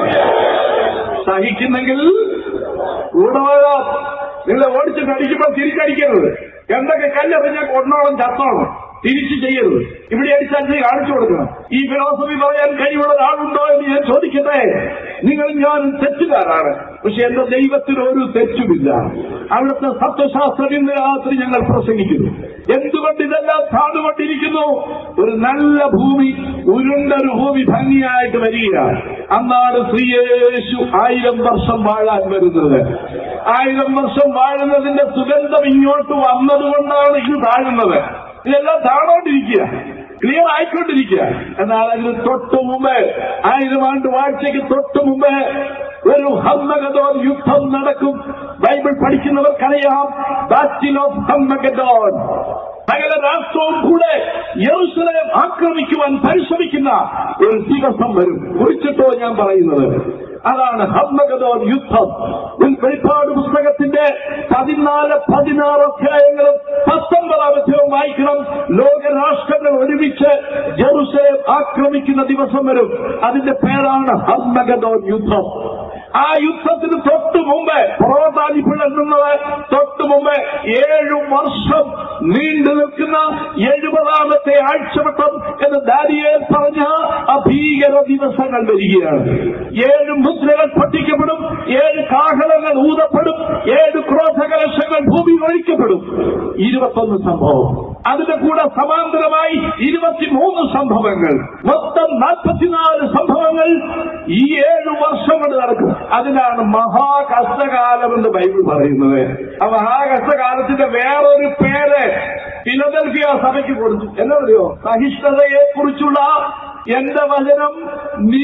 സഹിക്കുന്നെങ്കിൽ കൂടെ വരാം നിങ്ങളെ ഓടിച്ചിട്ട് അടിക്കുമ്പോൾ തിരിച്ചടിക്കരുത് എന്തൊക്കെ കല്ലെറിഞ്ഞാൽ കൊണ്ടോളം ചത്തോളം തിരിച്ചു ചെയ്യരുത് ഇവിടെ അടിച്ചാൽ നീ കാണിച്ചു കൊടുക്കണം ഈ ഫിലോസഫി പറയാൻ കഴിവുള്ള ഒരാളുണ്ടോ എന്ന് ഞാൻ ചോദിക്കട്ടെ നിങ്ങൾ ഞാൻ തെറ്റുകാരാണ് പക്ഷെ എന്റെ ദൈവത്തിന് ഒരു തെറ്റുമില്ല അവിടുത്തെ സത്യശാസ്ത്രം ഇന്ന് രാത്രി ഞങ്ങൾ പ്രസംഗിക്കുന്നു എന്തുകൊണ്ട് ഇതെല്ലാം താണുകൊണ്ടിരിക്കുന്നു ഒരു നല്ല ഭൂമി ഉരുണ്ടൊരു ഭൂമി ഭംഗിയായിട്ട് വരികയാണ് അന്നാണ് ശ്രീയേശു ആയിരം വർഷം വാഴാൻ വരുന്നത് ആയിരം വർഷം വാഴുന്നതിന്റെ സുഗന്ധം ഇങ്ങോട്ട് വന്നതുകൊണ്ടാണ് ഇത് താഴുന്നത് ഇതെല്ലാം താണോണ്ടിരിക്കുക ക്ലിയർ ആയിക്കൊണ്ടിരിക്കുക എന്നാൽ അതിന് തൊട്ടു മുമ്പ് ആയിരം ആണ്ട് വാഴ്ചയ്ക്ക് തൊട്ടു മുമ്പ് ഒരു ഹമ്മഗദോൻ യുദ്ധം നടക്കും ബൈബിൾ പഠിക്കുന്നവർക്കറിയാം ബാറ്റിൽ ഓഫ് ഹമ്മഗദോൻ സകല രാഷ്ട്രവും കൂടെ യെറുസലേം ആക്രമിക്കുവാൻ പരിശ്രമിക്കുന്ന ഒരു ദിവസം വരും കുറിച്ചിട്ടോ ഞാൻ പറയുന്നത് അതാണ് ഹമ്മഗദോൻ യുദ്ധം വെളിപ്പാട് പുസ്തകത്തിന്റെ പതിനാല് പതിനാറ് അധ്യായങ്ങളും പത്തൊമ്പതാം അധ്യായവും വായിക്കണം ലോകരാഷ്ട്രങ്ങൾ ഒരുമിച്ച് ജെറുസലേം ആക്രമിക്കുന്ന ദിവസം വരും അതിന്റെ പേരാണ് ഹമ്മഗദോൻ യുദ്ധം ആ യുദ്ധത്തിന് തൊട്ടു മുമ്പ് പ്രോതാലിപ്പിൾ എന്നുള്ളത് തൊട്ടു മുമ്പ് ഏഴു വർഷം നീണ്ടു നിൽക്കുന്ന എഴുപതാമത്തെ ആഴ്ചവട്ടം എന്ന് ദാരിയേൽ പറഞ്ഞ അഭീകര ദിവസങ്ങൾ വരികയാണ് ഏഴ് മുദ്രകൾ പൊട്ടിക്കപ്പെടും ഏഴ് കാഹളങ്ങൾ ഊതപ്പെടും ഏഴ് ക്രോധകലശങ്ങൾ ഭൂമി ഒഴിക്കപ്പെടും ഇരുപത്തൊന്ന് സംഭവം അതിന്റെ കൂടെ സമാന്തരമായി ഇരുപത്തിമൂന്ന് സംഭവങ്ങൾ മൊത്തം നാൽപ്പത്തിനാല് സംഭവങ്ങൾ ഈ ഏഴു വർഷം കൊണ്ട് നടക്കും അതിനാണ് മഹാകഷ്ടകാലം എന്ന് ബൈബിൾ പറയുന്നത് ആ മഹാകഷ്ടകാലത്തിന്റെ വേറൊരു പേര് ഫിലദൽഫിയ സഭയ്ക്ക് കൊടുത്തു എന്താ പറയുമോ സഹിഷ്ണുതയെ കുറിച്ചുള്ള എന്റെ വചനം നീ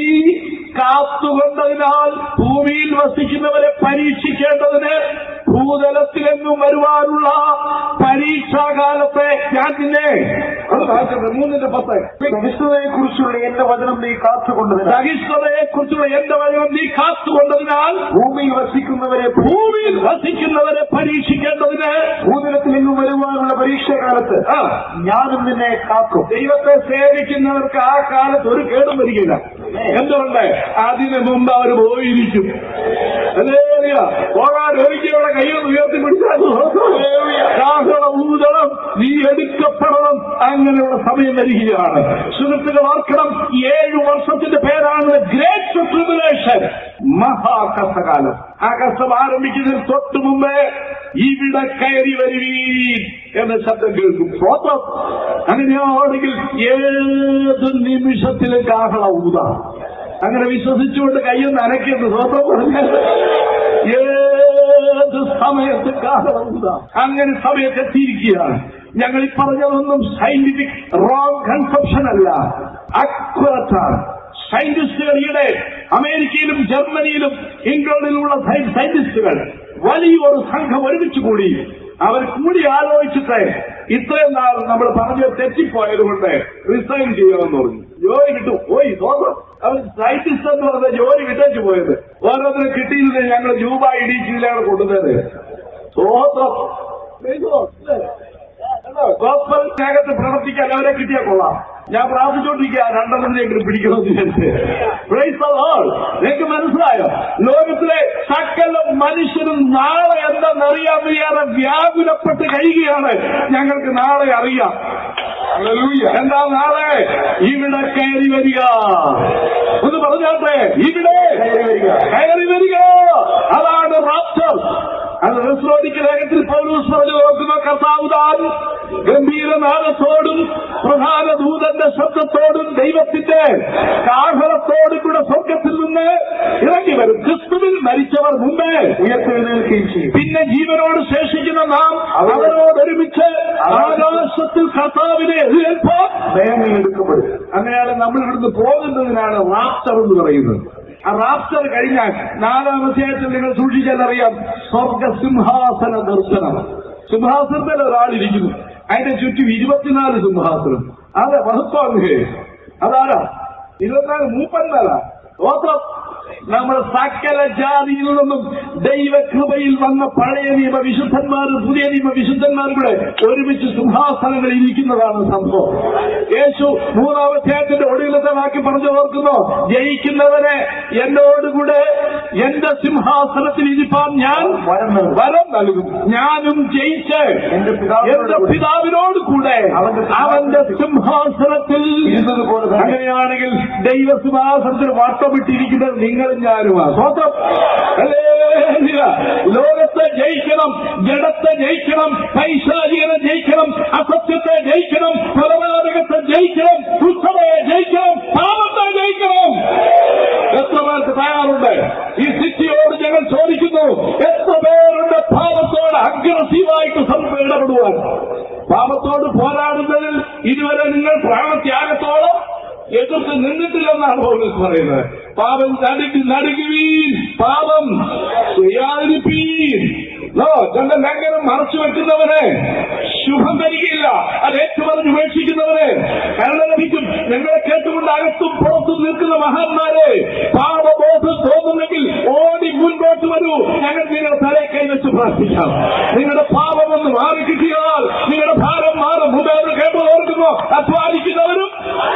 കാത്തുകൊണ്ടതിനാൽ ഭൂമിയിൽ വസിക്കുന്നവരെ പരീക്ഷിക്കേണ്ടതിന് ഭൂതലത്തിലെങ്ങും വരുവാനുള്ള പരീക്ഷാകാലത്തെ ഞാൻ നിന്നെ അത് വായിച്ചത് മൂന്നിന്റെ പത്ത് സഹിഷ്ണുതയെ കുറിച്ചുള്ള എന്റെ വചനം നീ കാത്തുകൊണ്ടതിനാൽ സഹിഷ്ണുതയെ കുറിച്ചുള്ള എന്റെ വചനം നീ കാത്തുകൊണ്ടതിനാൽ ഭൂമിയിൽ വസിക്കുന്നവരെ ഭൂമിയിൽ വസിക്കുന്നവരെ പരീക്ഷിക്കേണ്ടതിന് ഭൂതലത്തിൽ നിന്നും വരുവാനുള്ള പരീക്ഷാകാലത്ത് ആ ഞാനും നിന്നെ കാക്കും ദൈവത്തെ സേവിക്കുന്നവർക്ക് ആ കാലത്ത് ഒരു കേടും വരികയില്ല എന്തുകൊണ്ട് അതിനു മുമ്പ് അവർ പോയിരിക്കും ഹല്ലേലൂയ. പോകാൻ ഒരിക്കലുള്ള കൈയൊന്ന് ഉയർത്തി പിടിച്ചാൽ കാഹളം ഊതണം നീ എടുക്കപ്പെടണം അങ്ങനെയുള്ള സമയം വരികയാണ് സുഹൃത്തുക്കൾ ഓർക്കണം ഈ ഏഴു വർഷത്തിന്റെ പേരാണ് ഗ്രേറ്റ് ട്രിബുലേഷൻ മഹാകഷ്ടകാലം ആ കഷ്ടം ആരംഭിക്കുന്നതിന് തൊട്ടു മുമ്പേ ഇവിടെ കയറി വരുവീൻ എന്ന ശബ്ദം കേൾക്കും സ്വന്തം അങ്ങനെയാണെങ്കിൽ ഏത് നിമിഷത്തിലും കാഹള ഊതാം അങ്ങനെ വിശ്വസിച്ചുകൊണ്ട് കയ്യൊന്ന് അനയ്ക്കുന്നു സ്വന്തം പറഞ്ഞാൽ ഏത് സമയത്ത് കാഹള ഊതാം അങ്ങനെ സമയത്ത് എത്തിയിരിക്കുകയാണ് ഞങ്ങൾ ഈ പറഞ്ഞതൊന്നും സയന്റിഫിക് റോങ് കൺസെപ്ഷൻ അല്ല അക്വറത്താണ് സയന്റിസ്റ്റുകൾ ഈയിടെ അമേരിക്കയിലും ജർമ്മനിയിലും ഇംഗ്ലണ്ടിലുമുള്ള സയ- സയന്റിസ്റ്റുകൾ വലിയൊരു സംഘം ഒരുമിച്ച് കൂടി അവർ കൂടി ആലോചിച്ചിട്ട് ഇത്രയും നാൾ നമ്മൾ പറഞ്ഞ് തെറ്റിപ്പോയത് കൊണ്ട് റിസൈൻ ചെയ്യാമെന്ന് പറഞ്ഞു ജോലി കിട്ടും പോയി തോന്നും അവർ സയന്റിസ്റ്റ് എന്ന് പറഞ്ഞ ജോലി വിട്ടേച്ച് പോയത് ഓരോരുത്തരും കിട്ടിയിരുന്നത് ഞങ്ങൾ രൂപ ഇടിച്ചില്ലാണ് കൊണ്ടുവന്നത് സ്വോത്രം ഗോസ്ബൽ സ്നേഹത്തെ പ്രവർത്തിക്കാൻ അവരെ കിട്ടിയാൽ കൊള്ളാം ഞാൻ പ്രാർത്ഥിച്ചുകൊണ്ടിരിക്കുക രണ്ടെണ്ണത്തിനെങ്കിലും പിടിക്കണമെന്ന് വിചാരിച്ച് Praise the Lord. നിങ്ങൾക്ക് മനസ്സിലായോ ലോകത്തിലെ സകല മനുഷ്യനും നാളെ എന്താണെന്നറിയാൻ വയ്യാതെ വ്യാകുലപ്പെട്ട് കഴിയുകയാണ് ഞങ്ങൾക്ക് നാളെ അറിയാം Hallelujah. എന്താ നാളെ ഇവിടെ കയറി വരിക ഒന്ന് പറഞ്ഞാട്ടെ ഇവിടെ കയറി വരിക. കയറി വരിക അതാണ് റാപ്റ്റർ അത് റെസ്ലോഡിക്ക് ലേഖത്തിൽ പൗലൂസ് പറഞ്ഞു നോക്കുന്ന കർത്താവ് താൻ ഗംഭീരനാദത്തോടും പ്രധാന ദൂതന്റെ ശബ്ദത്തോടും ദൈവത്തിന്റെ കാഹളത്തോടും കൂടെ സ്വർഗത്തിൽ നിന്ന് ഇറങ്ങി വരും ക്രിസ്തുവിൽ മരിച്ചവർ മുമ്പേ ഉയർത്തെഴുന്നേൽക്കുകയും ചെയ്യും പിന്നെ ജീവനോട് ശേഷിക്കുന്ന നാം അവരോടൊരുമിച്ച് ആകാശത്തിൽ കർത്താവിനെ എതിരേൽപ്പ് വേഗം എടുക്കപ്പെടും അങ്ങനെയാണ് നമ്മൾ ഇവിടുന്ന് പോകുന്നതിനാണ് റാപ്റ്റർ എന്ന് പറയുന്നത് ആ റാപ്റ്റർ കഴിഞ്ഞാൽ നാലാം അധ്യായത്തിൽ നിങ്ങൾ സൂക്ഷിച്ചാൽ അറിയാം സ്വർഗ സിംഹാസന ദർശനം സിംഹാസനത്തിൽ ഒരാളിരിക്കുന്നു അതിന്റെ ചുറ്റും ഇരുപത്തിനാല് സിംഹാസനം അതെ മഹത്വേ അതാരാ ഇരുപത്തിനാല് മൂപ്പന്മാരാ ഓത്രം നമ്മുടെ സകല ജാതിയിൽ നിന്നും ദൈവകൃപയിൽ വന്ന പഴയ നിയമ വിശുദ്ധന്മാരും പുതിയ നിയമ വിശുദ്ധന്മാരും കൂടെ ഒരുമിച്ച് സിംഹാസനങ്ങളിൽ ഇരിക്കുന്നതാണ് സംഭവം യേശു മൂന്നാമധ്യായത്തിന്റെ ഒടുവിലത്തെ വാക്കി പറഞ്ഞു ഓർക്കുന്നു ജയിക്കുന്നവരെ എന്നോടുകൂടെ എന്റെ സിംഹാസനത്തിൽ ഇരിപ്പാൻ ഞാൻ വരം നൽകും. വരം നൽകും ഞാനും ജയിച്ച് എന്റെ പിതാവിനോട് എന്റെ കൂടെ പിതാവിനോട് കൂടെ അവന്റെ അവന്റെ സിംഹാസനത്തിൽ ഇരുന്നതുപോലെ തന്നെ. അങ്ങനെയാണെങ്കിൽ ദൈവസിംഹാസനത്തിൽ വട്ടമിട്ടിരിക്കുന്നത് നിങ്ങളും ഞാനുമാണ് സ്വന്തം ഹല്ലേലൂയ. ലോകത്തെ ജയിക്കണം ജഡത്തെ ജയിക്കണം പൈശാചികനെ ജയിക്കണം അസത്യത്തെ ജയിക്കണം കൊലപാതകത്തെ ജയിക്കണം ദുഷ്ടതയെ ജയിക്കണം പാപത്തെ ജയിക്കണം എത്ര പേർക്ക് തയ്യാറുണ്ട് ഈ സിറ്റിയോട് ഞങ്ങൾ ചോദിക്കുന്നു എത്ര പേരുണ്ട് പാപത്തോട് അഗ്രസീവായിട്ട് സം- ഇടപെടുവാൻ പാപത്തോട് പോരാടുന്നതിൽ ഇതുവരെ നിങ്ങൾ പ്രാണത്യാഗത്തോളം എതിർത്ത് നിന്നിട്ടില്ലെന്നാണ് പൗലോസ് പറയുന്നത് പാപം നടുക്കി നടുകുവീൻ പാപം ചെയ്യാതിരിപ്പീൻ നോ തന്റെ ലംഘനം മറച്ചു വെക്കുന്നവന് ശുഭം വരികയില്ല അത് ഏറ്റുപറഞ്ഞ് ഉപേക്ഷിക്കുന്നവന് കരുണ ലഭിക്കും ഞങ്ങളെ കേട്ടുകൊണ്ട് അകത്തും പുറത്തും നിൽക്കുന്ന മഹാന്മാരെ പാപബോധം തോന്നുന്നെങ്കിൽ ഓടി മുൻപോട്ട് വരൂ ഞങ്ങൾ നിങ്ങളുടെ തലയെ കൈവച്ച് പ്രാർത്ഥിക്കാം നിങ്ങളുടെ പാപമൊന്ന് മാറി കിട്ടിയാൽ നിങ്ങളുടെ ഭാരം മാറും മുതൽ കേട്ട് ഓർക്കുന്നു അധ്വാനിക്കുന്നവരും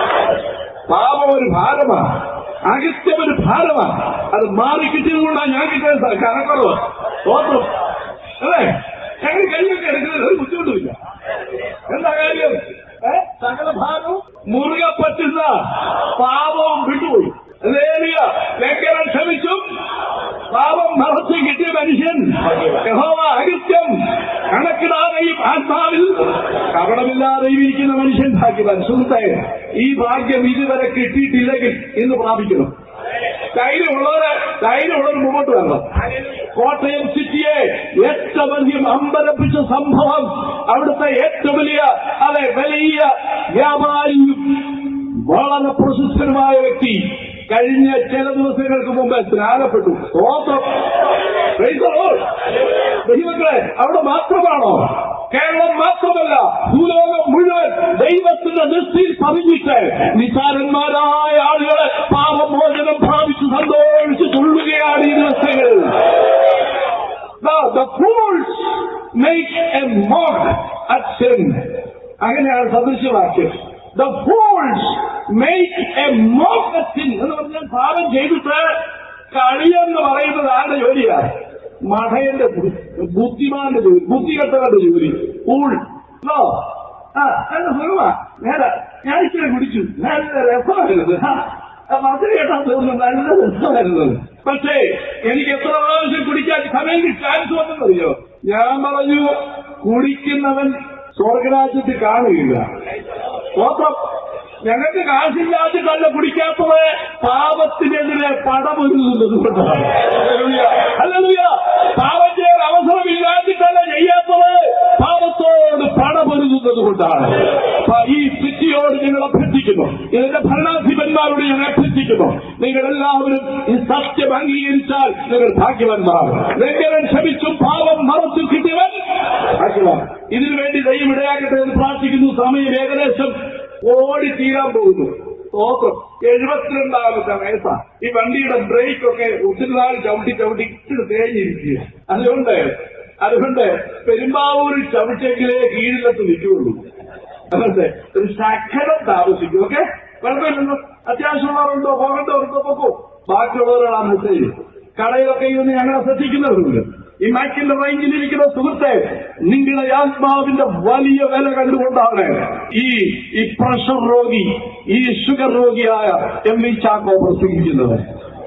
പാപം ഒരു ഭാരമാണ് അകത്യം ഒരു ഭാരമാണ് അത് മാറി കിട്ടിയതുകൊണ്ടാണ് ഞാൻ കിട്ടിയ കണക്കുറവ് ഓർമ്മ അല്ലേ ഞങ്ങൾ കൈയൊക്കെ എടുക്കുന്നത് ഒരു ബുദ്ധിമുട്ടുമില്ല എന്താ കാര്യം ഏ? സകല ഭാരവും മുറുകെ പറ്റുന്ന പാപവും വിട്ടുപോയി ലേലിയ ലംഘനം ക്ഷമിച്ചും പാപം മറച്ചു കിട്ടിയ മനുഷ്യൻ യഹോവ അകത്യം കണക്കിടാതെയും ആത്മാവിൽ കപടമില്ലാതെയും ഇരിക്കുന്ന മനുഷ്യൻ ഭാഗ്യവാൻ സുഹൃത്തെ ഈ ഭാഗ്യം ഇതുവരെ കിട്ടിയിട്ടില്ലെങ്കിൽ ഇന്ന് പ്രാപിക്കണം ധൈര്യമുള്ളവര് ധൈര്യമുള്ളവർ മുമ്പോട്ട് വരണം കോട്ടയം സിറ്റിയെ ഏറ്റവും അധികം അമ്പരപ്പിച്ച സംഭവം അവിടുത്തെ ഏറ്റവും വലിയ അതെ വലിയ വ്യാപാരിയും വളരെ പ്രശസ്തനുമായ വ്യക്തി കഴിഞ്ഞ ചില ദിവസങ്ങൾക്ക് മുമ്പ് സ്നാനപ്പെട്ടു സ്തോത്രം Praise the Lord. ദൈവങ്ങളെ അവിടെ മാത്രമാണോ കേരളം മാത്രമല്ല ഭൂലോകം മുഴുവൻ ദൈവത്തിന്റെ ദൃഷ്ടിയിൽ പതിഞ്ഞിട്ട് നിസാരന്മാരായ ആളുകളെ പാപമോചനം പ്രാപിച്ച് സന്തോഷിച്ച് തുള്ളുകയാണ് ഈ ദിവസങ്ങൾ Now, the fools make a mock at sin. അങ്ങനെയാണ് സദൃശവാക്യം the fools make a mock at sin എന്ന് പറഞ്ഞാൽ പാപം ചെയ്തിട്ട് കളിയെന്ന് പറയുന്നത് ആരുടെ ജോലിയാണ് മഠയന്റെ ബു- ബുദ്ധിമാന്റെ ജോലി ബുദ്ധികെട്ടവന്റെ ജോലി ഊൾ നോ ആ നല്ല സുഖമാ നേരെ ഞാൻ ഇച്ചിരി കുടിച്ചു നല്ല രസമായിരുന്നു ആ, ആ മധുര കേട്ടാൻ തോന്നുന്നു നല്ല രസമായിരുന്നു പക്ഷേ എനിക്ക് എത്ര പ്രാവശ്യം കുടിക്കാൻ സമയം ചാൻസ് വന്നെന്നറിയോ ഞാൻ പറഞ്ഞു കുടിക്കുന്നവൻ സ്വർഗരാജ്യത്തിൽ കാണുകയില്ല സ്തോത്രം ഞങ്ങൾക്ക് കാശില്ലാതിട്ടല്ല കുടിക്കാത്തത് പാപത്തിനെതിരെ പടമൊരുങ്ങുന്നത് കൊണ്ടാണ് ഹല്ലേലൂയ. പാപം ചെയ്യാൻ അവസരമില്ലാതിട്ടല്ല ചെയ്യാത്തത് പാപത്തോട് പടമൊരുങ്ങുന്നത് കൊണ്ടാണ് അപ്പൊ ഈ സിറ്റിയോട് ഞങ്ങൾ അഭ്യർത്ഥിക്കുന്നു ഇതിന്റെ ഭരണാധിപന്മാരോട് ഞങ്ങൾ അഭ്യർത്ഥിക്കുന്നു നിങ്ങൾ എല്ലാവരും ഈ സത്യം അംഗീകരിച്ചാൽ നിങ്ങൾ ഭാഗ്യവാന്മാർ ലംഘനം ക്ഷമിച്ചും പാപം മറച്ചു കിട്ടിയവൻ ഭാഗ്യവാൻ ഇതിനു വേണ്ടി ദൈവം ഇടയാക്കട്ടെ എന്ന് പ്രാർത്ഥിക്കുന്നു സമയം ഏകദേശം ഓടി തീരാൻ പോകുന്നു ഓക്കം എഴുപത്തിരണ്ടാമത്തെ വയസ്സാ ഈ വണ്ടിയുടെ ബ്രേക്ക് ഒക്കെ ഒത്തിരി നാൾ ചവിട്ടി ചവിട്ടി ഇച്ചിരി തേഞ്ഞിരിക്കുക അതുകൊണ്ട് അതുകൊണ്ട് പെരുമ്പാവൂരിൽ ചവിട്ടെങ്കിലേ കീഴിലത്ത് നിൽക്കുകയുള്ളൂ അതുകൊണ്ട് ഒരു ശകലം താമസിക്കും ഓക്കെ കുഴപ്പമില്ലല്ലോ അത്യാവശ്യമുള്ളവരുണ്ടോ പോകേണ്ടവരുണ്ടോ പോക്കോ ബാക്കിയുള്ളവരാണ് മെസ്സേജ് കടയിലൊക്കെ ഇരുന്ന് ഞങ്ങളെ ശ്രദ്ധിക്കുന്നവരുണ്ട് ഈ മൈക്കിന്റെ റേഞ്ചിലിരിക്കുന്ന സുഹൃത്തെ നിങ്ങളുടെ ആത്മാവിന്റെ വലിയ വില കണ്ടുകൊണ്ടാണ് ഈ ഈ പ്രഷർ രോഗി ഈ ഷുഗർ രോഗിയായ എം വി ചാക്കോ പ്രസംഗിക്കുന്നത്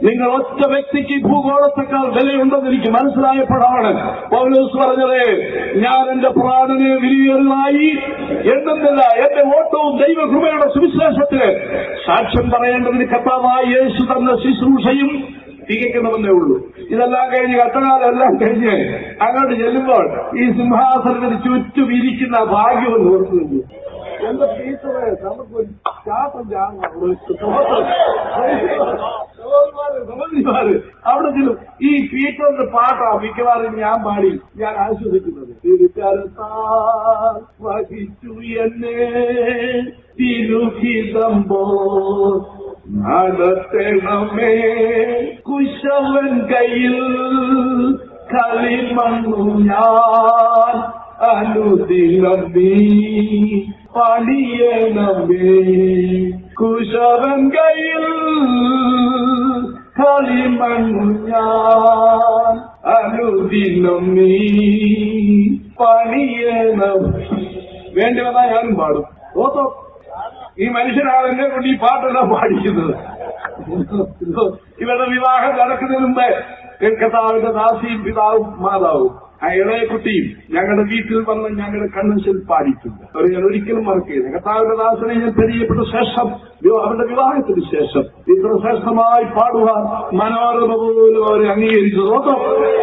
നിങ്ങൾ ഒറ്റ വ്യക്തിക്ക് ഈ ഭൂഗോളത്തെക്കാൾ വിലയുണ്ടെന്ന് എനിക്ക് മനസ്സിലായപ്പോഴാണ് പൗലോസ് പറഞ്ഞത് ഞാൻ എന്റെ പ്രാണനെ വിലയേറിയതായി എണ്ണുന്നില്ല എന്റെ ഓട്ടവും ദൈവകൃപയുടെ സുവിശേഷത്തിന് സാക്ഷ്യം പറയേണ്ടതിന് കർത്താവായ യേശു തന്ന ശുശ്രൂഷയും തികയ്ക്കണമെന്നേ ഉള്ളൂ ഇതെല്ലാം കഴിഞ്ഞ് കട്ടകാലം എല്ലാം കഴിഞ്ഞ് അങ്ങോട്ട് ചെല്ലുമ്പോൾ ഈ സിംഹാസനത്തിന് ചുറ്റും ഇരിക്കുന്ന ഭാഗ്യം ഒന്ന് ഓർത്തു നോക്കൂ. എന്റെ ടീച്ചറെ നമുക്ക് ഒരു ശാസം സഹോദരിമാര് അവിടെ ചെല്ലും ഈ പീറ്ററിന്റെ പാട്ടാ മിക്കവാറും ഞാൻ പാടി ഞാൻ ആശ്വസിക്കുന്നത് തിരുക്കരത്താൽ വഹിച്ചു എന്നെ തിരുഹിതം പോ നടത്തണമേ കുശവൻ കയ്യിൽ കളിമണ്ണു ഞാൻ അനുദിനം നീ പണിയണമേ കുശവൻ കയ്യിൽ കളിമണ്ണു ഞാൻ അനുദിനം നീ പണിയണം വേണ്ടി വന്നാൽ ഞാനും പാടും ഓത്തോ ഈ മനുഷ്യനാണ് എന്നെ കൊണ്ട് ഈ പാട്ടെല്ലാം പാടിക്കുന്നത് ഇവരുടെ വിവാഹം നടക്കുന്നതിന് മുമ്പേ കർത്താവിന്റെ ദാസിയും പിതാവും മാതാവും ആ ഇളയ കുട്ടിയും ഞങ്ങളുടെ വീട്ടിൽ വന്ന് ഞങ്ങളുടെ കൺവെൻഷൻ പാടിയിട്ടുണ്ട് അവർ ഞാൻ ഒരിക്കലും മറക്കരുത് കർത്താവിന്റെ ദാസനെ ഞാൻ പരിചയപ്പെട്ട ശേഷം വിവാ- അവരുടെ വിവാഹത്തിന് ശേഷം ഇത്ര ശ്രേഷ്ഠമായി പാടുവാൻ മനോരമ പോലും അവരെ അംഗീകരിച്ചു നോക്കാം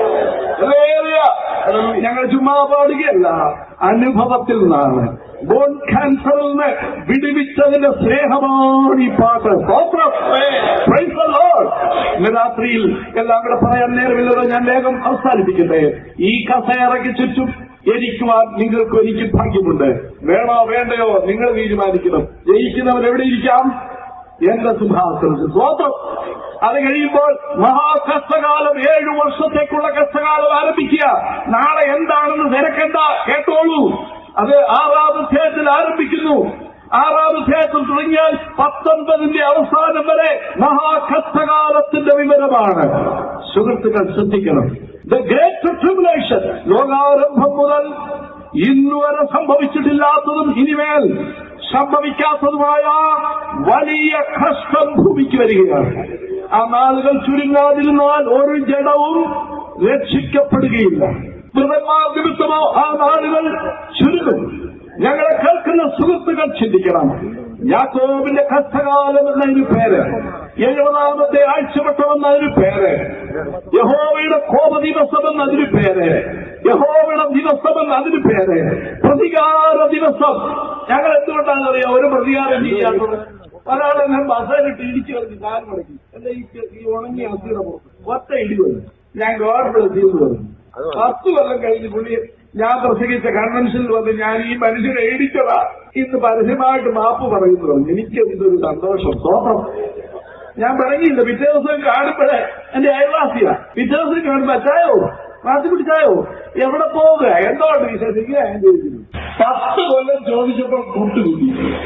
ഞങ്ങൾ ചുമ്മാ പാടുകയല്ല അനുഭവത്തിൽ നിന്നാണ് ബോൺ ക്യാൻസറിൽ നിന്ന് വിടുവിച്ചതിന്റെ സ്നേഹമാണ് ഈ പാട്ട് സ്തോത്രം. Praise the Lord. ഇന്ന് രാത്രിയിൽ എല്ലാം കൂടെ പറയാൻ നേരമില്ലല്ലോ ഞാൻ വേഗം അവസാനിപ്പിക്കട്ടെ ഈ കസേറയ്ക്ക് ചുറ്റും ഇരിക്കുവാൻ നിങ്ങൾക്ക് എനിക്ക് ഭാഗ്യമുണ്ട് വേണോ വേണ്ടയോ നിങ്ങൾ തീരുമാനിക്കണം ജയിക്കുന്നവൻ എവിടെ ഇരിക്കാം എന്റെ സിംഹാസനത്തിൽ സ്വന്തം അത് കഴിയുമ്പോൾ മഹാകഷ്ടകാലം ഏഴു വർഷത്തേക്കുള്ള കഷ്ടകാലം ആരംഭിക്കുക നാളെ എന്താണെന്ന് തിരക്കണ്ട കേട്ടോളൂ അത് ആറാം അധ്യായത്തിൽ ആരംഭിക്കുന്നു ആറാം അധ്യായത്തിൽ തുടങ്ങിയാൽ പത്തൊൻപതിന്റെ അവസാനം വരെ മഹാകഷ്ടകാലത്തിന്റെ വിവരമാണ് സുഹൃത്തുക്കൾ ശ്രദ്ധിക്കണം ദ ഗ്രേറ്റ് ട്രിബുലേഷൻ ലോകാരംഭം മുതൽ ഇന്നുവരെ സംഭവിച്ചിട്ടില്ലാത്തതും ഇനിമേൽ സംഭവിക്കാത്തതുമായ വലിയ കഷ്ടം ഭൂമിക്ക് വരികയാണ് ആ നാളുകൾ ചുരുങ്ങാതിരുന്നാൽ ഒരു ജഡവും രക്ഷിക്കപ്പെടുകയില്ല മൃതന്മാർ നിമിത്തമോ ആ നാളുകൾ ചുരുങ്ങും ഞങ്ങളെ കേൾക്കുന്ന സുഹൃത്തുക്കൾ ചിന്തിക്കണം യാക്കോബിന്റെ കഷ്ടകാലം എന്നതിന് പേര് എഴുപതാമത്തെ ആഴ്ചവട്ടം എന്നതിന് പേര് യഹോവയുടെ കോപ ദിവസം എന്നതിന് പേര് യഹോവയുടെ ദിവസം എന്നതിന് പേര് പ്രതികാര ദിവസം ഞങ്ങൾ എന്തുകൊണ്ടാണെന്നറിയാം ഒരു പ്രതികാരം ചെയ്യാത്തത് ഒരാളെ ഞാൻ ബസ്സേലിട്ട് ഇടിച്ചു കളഞ്ഞു കാൽ മുടക്കി എന്റെ ഈ ഈ ഉണങ്ങിയ അസ്ഥിയുടെ പുറത്ത് ഒറ്റ ഇടി വന്നു ഞാൻ ഗവൺമെന്റ് ചെയ്തു വന്നു പത്ത് കൊല്ലം കഴിഞ്ഞ് പുള്ളി ഞാൻ പ്രസംഗിച്ച കൺവെൻഷനിൽ വന്ന് ഞാൻ ഈ മനുഷ്യനെ ഇടിച്ചതാ ഇന്ന് പരസ്യമായിട്ട് മാപ്പ് പറയുന്നു പറഞ്ഞു എനിക്ക് ഇതൊരു സന്തോഷം തോത്രം ഞാൻ പറഞ്ഞില്ല പിറ്റേ ദിവസം കാണുമ്പോഴേ എന്റെ അയൽവാസിയാ പിറ്റേ ദിവസം കാണുമ്പോ അച്ചായോ മാറ്റി പിടിച്ചായോ എവിടെ പോവുക എന്തോണ്ട് വിശ്വസിക്കുക ഞാൻ ചോദിക്കുന്നു പത്ത് കൊല്ലം ചോദിച്ചപ്പോൾ കൂട്ടുകൂടി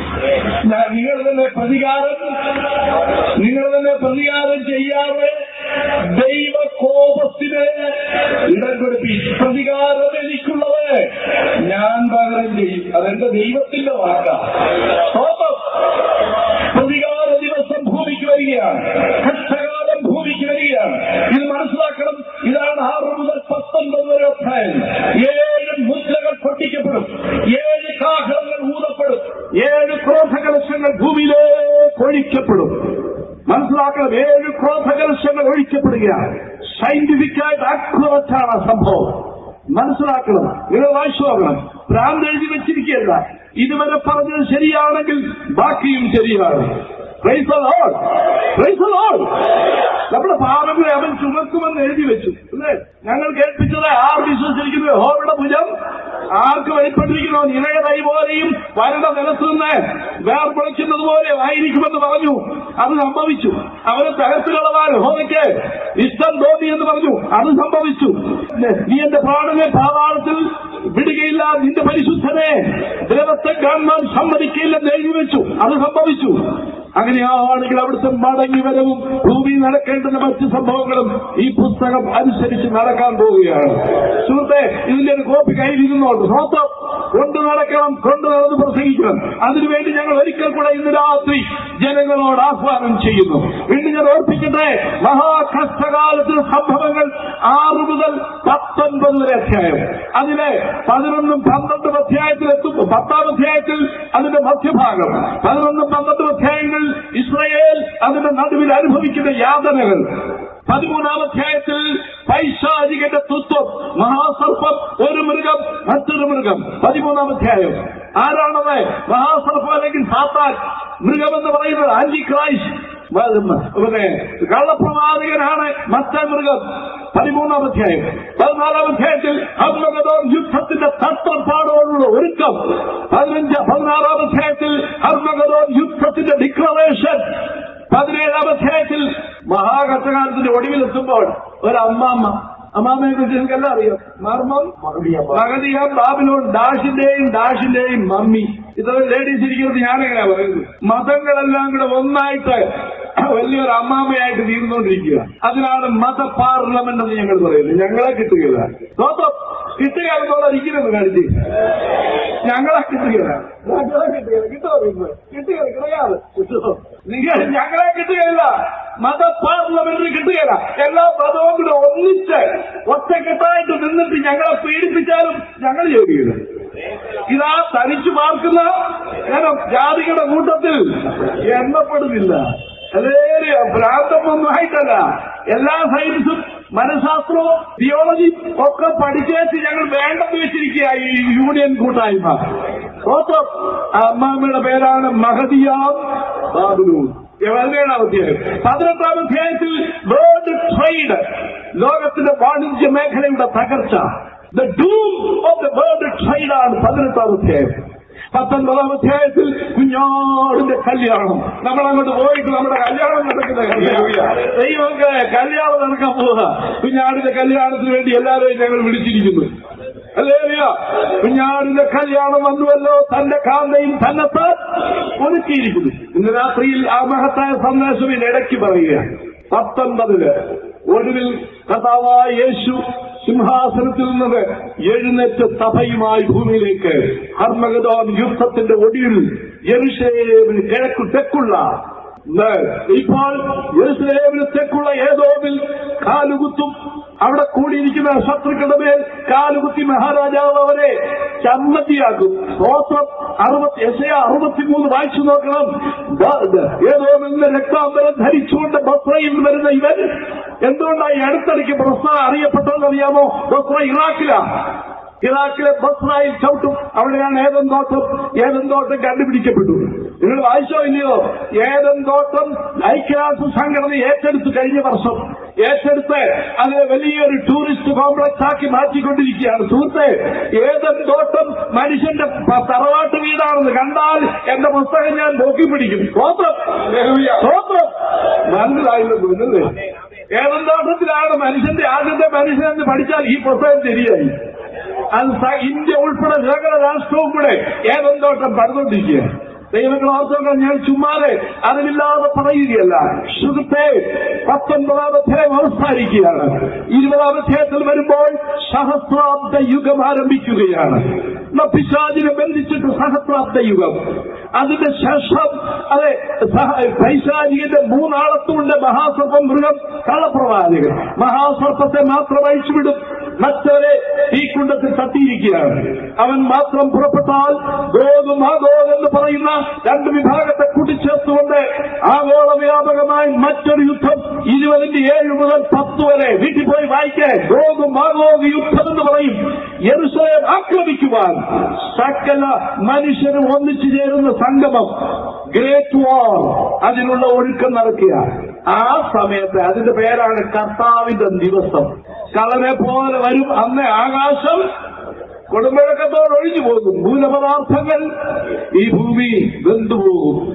ഞാൻ നിങ്ങൾ തന്നെ പ്രതികാരം നിങ്ങൾ തന്നെ പ്രതികാരം ചെയ്യാതെ ദൈവ കോപത്തിന് ഇടം കൊടുപ്പി പ്രതികാരം എനിക്കുള്ളത് ഞാൻ പകരം ചെയ്യും അതെന്റെ ദൈവത്തിന്റെ വാക്കാ കോപം പ്രതികാര ദിവസം ഭൂമിക്ക് വരികയാണ് കഷ്ടകാലം ഭൂമിക്ക് വരികയാണ് ഇത് മനസ്സിലാക്കണം ഇതാണ് ആറ് മുതൽ പത്തൊൻപത് വരെ അധ്യായം ഏഴ് മുദ്രകൾ പൊട്ടിക്കപ്പെടും ഏഴ് കാഹളങ്ങൾ ഊതപ്പെടും ഏഴ് ക്രോധകലശങ്ങൾ ഭൂമിയിലേക്ക് ഒഴിക്കപ്പെടും മനസ്സിലാക്കണം ഏഴ് ക്രോധകലശങ്ങൾ ഒഴിക്കപ്പെടുകയാണ് സയന്റിഫിക്കായിട്ട് അക്യുററ്റ് ആണ് ആ സംഭവം മനസ്സിലാക്കണം നിങ്ങൾ വായിച്ചു നോക്കണം ഭ്രാന്ത് എഴുതി വെച്ചിരിക്കുകയല്ല ഇതുവരെ പറഞ്ഞത് ശരിയാണെങ്കിൽ ബാക്കിയും ശരിയാണ് Praise the Lord. Praise the Lord. നമ്മുടെ പാപങ്ങളെ അവൻ ചുമക്കുമെന്ന് എഴുതി വെച്ചു അല്ലേ ഞങ്ങൾ കേൾപ്പിച്ചത് ആർ വിശ്വസിച്ചിരിക്കുന്നു യഹോവയുടെ ഭുജം ആർക്ക് വെളിപ്പെട്ടിരിക്കുന്നു നിറയതൈ പോലെയും വരണ്ട നിലത്ത് നിന്ന് വേർപൊളിക്കുന്നത് പോലെ ആയിരിക്കുമെന്ന് പറഞ്ഞു അത് സംഭവിച്ചു അവന് തകർത്തുകളവാൻ യഹോവയ്ക്ക് ഇഷ്ടം തോന്നി എന്ന് പറഞ്ഞു അത് സംഭവിച്ചു നീ എന്റെ പ്രാണനെ പാതാളത്തിൽ വിടുകയില്ല നിന്റെ പരിശുദ്ധനെ ദൈവത്തെ കാണാൻ സമ്മതിക്കില്ലെന്ന് എഴുതി വെച്ചു അത് സംഭവിച്ചു അങ്ങനെയാണെങ്കിൽ അവിടുത്തെ മടങ്ങി വരവും ഭൂമി നടക്കേണ്ടുന്ന മറ്റ് സംഭവങ്ങളും ഈ പുസ്തകം അനുസരിച്ച് നടക്കാൻ പോവുകയാണ് സുഹൃത്തെ ഇതിന്റെ ഒരു കോപ്പി കയ്യിലിരുന്നോണ്ട് സ്വന്തം കൊണ്ടു നടക്കണം കൊണ്ടു നടന്ന് പ്രസംഗിക്കണം അതിനുവേണ്ടി ഞങ്ങൾ ഒരിക്കൽ കൂടെ ഇന്ന് രാത്രി ജനങ്ങളോട് ആഹ്വാനം ചെയ്യുന്നു വീണ്ടും ഞാൻ ഓർപ്പിക്കട്ടെ മഹാകഷ്ടകാലത്തിന് സംഭവങ്ങൾ ആറ് മുതൽ പത്തൊൻപത് വരെ അധ്യായം അതിലെ പതിനൊന്നും പന്ത്രണ്ടും അധ്യായത്തിലെത്തും പത്താം അധ്യായത്തിൽ അതിന്റെ മധ്യഭാഗം പതിനൊന്നും പന്ത്രണ്ടും അധ്യായങ്ങൾ ഇസ്രയേൽ അതിന്റെ നടുവിൽ അനുഭവിക്കുന്ന യാതനകൾ പതിമൂന്നാം അധ്യായത്തിൽ പൈശാചികന്റെ തത്വം മഹാസർപ്പം ഒരു മൃഗം മറ്റൊരു മൃഗം പതിമൂന്നാം അധ്യായം ആരാണത് മഹാസർപ്പം അല്ലെങ്കിൽ സാത്താൻ മൃഗമെന്ന് പറയുന്നത് ആന്റി ക്രൈസ്റ്റ് പിന്നെ കള്ളപ്രവാചകനാണ് മറ്റേ മൃഗം പതിമൂന്നാം അധ്യായം പതിനാലാം അധ്യായത്തിൽ ഹർമഗതോം യുദ്ധത്തിന്റെ തത്രപ്പാടോടുള്ള ഒരുക്കം പതിനഞ്ച് പതിനാറാം അധ്യായത്തിൽ ഹർമഗതോം യുദ്ധത്തിന്റെ ഡിക്ലറേഷൻ പതിനേഴാം അധ്യായത്തിൽ മഹാകഷ്ടകാലത്തിന്റെ ഒടുവിലെത്തുമ്പോൾ ഒരു അമ്മാമ്മ അമ്മാമ്മയെ കുറിച്ച് നിങ്ങൾക്കെല്ലാം അറിയാം മർമ്മം മകതിയ ബാബിലോൺ ഡാഷിന്റെയും ഡാഷിന്റെയും മമ്മി ഇത്ര ലേഡീസ് ഇരിക്കുന്നത് ഞാനെങ്ങനെയാ പറയുന്നത് മതങ്ങളെല്ലാം കൂടെ ഒന്നായിട്ട് വലിയൊരു അമ്മാമയായിട്ട് തീർന്നുകൊണ്ടിരിക്കുക അതിനാണ് മത പാർലമെന്റ് എന്ന് ഞങ്ങൾ പറയുന്നത് ഞങ്ങളെ കിട്ടുകയില്ല സ്വന്തം കിട്ടുകയെന്നോടെ ഇരിക്കുന്നത് കാണിച്ച് ഞങ്ങളെ കിട്ടുകയില്ല ഞങ്ങളെ കിട്ടുകയില്ല കിട്ടുമോ നിങ്ങൾ കിട്ടുകയില്ല കിടയാതെ കിട്ടുമോ നിങ്ങൾ ഞങ്ങളെ കിട്ടുകയില്ല മത പാർലമെന്റിന് കിട്ടുകയില്ല എല്ലാ മതവും കൂടെ ഒന്നിച്ച് ഒറ്റക്കെട്ടായിട്ട് നിന്നിട്ട് ഞങ്ങളെ പീഡിപ്പിച്ചാലും ഞങ്ങൾ ജോലിയില്ല ഇതാ തനിച്ചു പാർക്കുന്ന കാരണം ജാതികളുടെ കൂട്ടത്തിൽ എണ്ണപ്പെടുന്നില്ല അതേ ഭ്രാന്തമൊന്നും ആയിട്ടല്ല എല്ലാ സയൻസും മനഃശാസ്ത്രവും തിയോളജിയും ഒക്കെ പഠിച്ചേച്ച് ഞങ്ങൾ വേണ്ടെന്ന് വെച്ചിരിക്കുക ഈ യൂണിയൻ കൂട്ടായ്മ സ്വന്തം അമ്മാമ്മയുടെ പേരാണ് മഹദിയാം ബാബുലൂൺ പതിനേഴാം അധ്യായം പതിനെട്ടാം അധ്യായത്തിൽ വേൾഡ് ട്രേഡ് ലോകത്തിന്റെ വാണിജ്യ മേഖലയുടെ തകർച്ച the doom of the world trade ആണ് പതിനെട്ടാം അധ്യായം പത്തൊൻപതാം അധ്യായത്തിൽ കുഞ്ഞാടിന്റെ കല്യാണം നമ്മൾ അങ്ങോട്ട് പോയിട്ട് നമ്മുടെ കല്യാണം നടക്കുന്ന ദൈവമൊക്കെ കല്യാണം നടക്കാൻ പോവുക കുഞ്ഞാടിന്റെ കല്യാണത്തിന് വേണ്ടി എല്ലാവരെയും ഞങ്ങൾ വിളിച്ചിരിക്കുന്നു അല്ലേ കുഞ്ഞാടിന്റെ കല്യാണം വന്നുവല്ലോ തന്റെ കാന്തയും തന്നെത്താൻ ഒരുക്കിയിരിക്കുന്നു ഇന്ന് രാത്രിയിൽ ആ മഹത്തായ സന്ദേശം ഇടയ്ക്ക് പറയുകയാണ് പത്തൊൻപതില് ഒടുവിൽ കഥാവായ യേശു സിംഹാസനത്തിൽ നിന്ന് എഴുന്നേറ്റ് സഭയുമായി ഭൂമിയിലേക്ക് ഹർമഗദോൻ യുദ്ധത്തിന്റെ ഒടുവിൽ യെരുഷലേമിന് കിഴക്കു തെക്കുള്ള ഇന്ന് ഇപ്പോൾ യെരുസലേമിന് തെക്കുള്ള ഏതോമിൽ കാലുകുത്തും അവിടെ കൂടിയിരിക്കുന്ന ശത്രുക്കളുടെ മേൽ കാലുകുത്തി മഹാരാജാവ് അവരെ ചമ്മത്തിയാക്കും സ്തോത്രം അറുപത്തി എസയ അറുപത്തിമൂന്ന് വായിച്ചു നോക്കണം ഏതോ നിന്ന് രക്താംബരം ധരിച്ചുകൊണ്ട് ബസ്രയിൽ വരുന്ന ഇവൻ എന്തുകൊണ്ടാണ് ഈ അടുത്തിടയ്ക്ക് ബസ്ര അറിയപ്പെട്ടതെന്ന് അറിയാമോ ബസ്ര ഇറാഖിലാണ് ഇറാഖിലെ ബസ്രായിൽ ചവിട്ടും അവിടെയാണ് ഏതൻ തോട്ടം ഏതൻ തോട്ടം കണ്ടുപിടിക്കപ്പെട്ടു നിങ്ങൾ വായിച്ചോ ഇല്ലയോ ഏതൻ തോട്ടം ഐക്യരാഷ്ട്ര സംഘടന ഏറ്റെടുത്തു കഴിഞ്ഞ വർഷം ഏറ്റെടുത്ത് അത് വലിയൊരു ടൂറിസ്റ്റ് കോംപ്ലക്സ് ആക്കി മാറ്റിക്കൊണ്ടിരിക്കുകയാണ് സുഹൃത്തെ ഏതൻ തോട്ടം മനുഷ്യന്റെ പ- തറവാട്ട് വീടാണെന്ന് കണ്ടാൽ എന്റെ പുസ്തകം ഞാൻ നോക്കി പിടിക്കും സ്വോത്രം സ്വോത്രം മനസ്സിലായില്ല തോന്നുന്നത് ഏതൻ തോട്ടത്തിലാണ് മനുഷ്യന്റെ ആദ്യത്തെ മനുഷ്യനെന്ന് പഠിച്ചാൽ ഈ പുസ്തകം ശരിയായി അത് സ- ഇന്ത്യ ഉൾപ്പെടെ സകല രാഷ്ട്രവും കൂടെ ഏതെന്തോട്ടം പണിതുകൊണ്ടിരിക്കുക ദൈവങ്ങൾ ഓർത്തോക്കാൻ ഞാൻ ചുമ്മാതെ അറിവില്ലാതെ പറയുകയല്ല സുഹൃത്തെ പത്തൊൻപതാം അധ്യായം അവസാനിക്കുകയാണ് ഇരുപതാം അധ്യായത്തിൽ വരുമ്പോൾ സഹസ്രാബ്ദ യുഗം ആരംഭിക്കുകയാണ് എന്നാ പിശാചിനെ ബന്ധിച്ചിട്ട് സഹസ്രാബ്ദ യുഗം അതിന്റെ ശേഷം അതെ സഹ- പൈശാചികന്റെ മൂന്നാളത്തുണ്ട് മഹാസർപ്പം മൃഗം കള്ളപ്രവാചകൻ മഹാസർപ്പത്തെ മാത്രം അഴിച്ചുവിടും മറ്റവരെ തീക്കുണ്ടത്തിൽ തട്ടിയിരിക്കുകയാണ് അവൻ മാത്രം പുറപ്പെട്ടാൽ ഗോകും ആഗോഗ് എന്ന് പറയുന്ന രണ്ട് വിഭാഗത്തെ കൂട്ടിച്ചേർത്തുകൊണ്ട് ആഗോള വ്യാപകമായി മറ്റൊരു യുദ്ധം ഇരുപതിന്റെ ഏഴ് മുതൽ പത്ത് വരെ വീട്ടിൽ പോയി വായിക്കാൻ ഗോകും ആഗോഗ് യുദ്ധം എന്ന് പറയും യെറുസലേം ആക്രമിക്കുവാൻ സകല മനുഷ്യരും ഒന്നിച്ചു ചേരുന്ന സംഗമം ഗ്രേറ്റ് വാർ അതിനുള്ള ഒഴുക്കം നടക്കുക ആ സമയത്ത് അതിന്റെ പേരാണ് കർത്താവിന്റെ ദിവസം കളനെ പോലെ വരും അന്ന് ആകാശം കൊടുമ്പഴക്കത്തോട് ഒഴിഞ്ഞു പോകും മൂലപദാർത്ഥങ്ങൾ ഈ ഭൂമി വെന്തുപോകും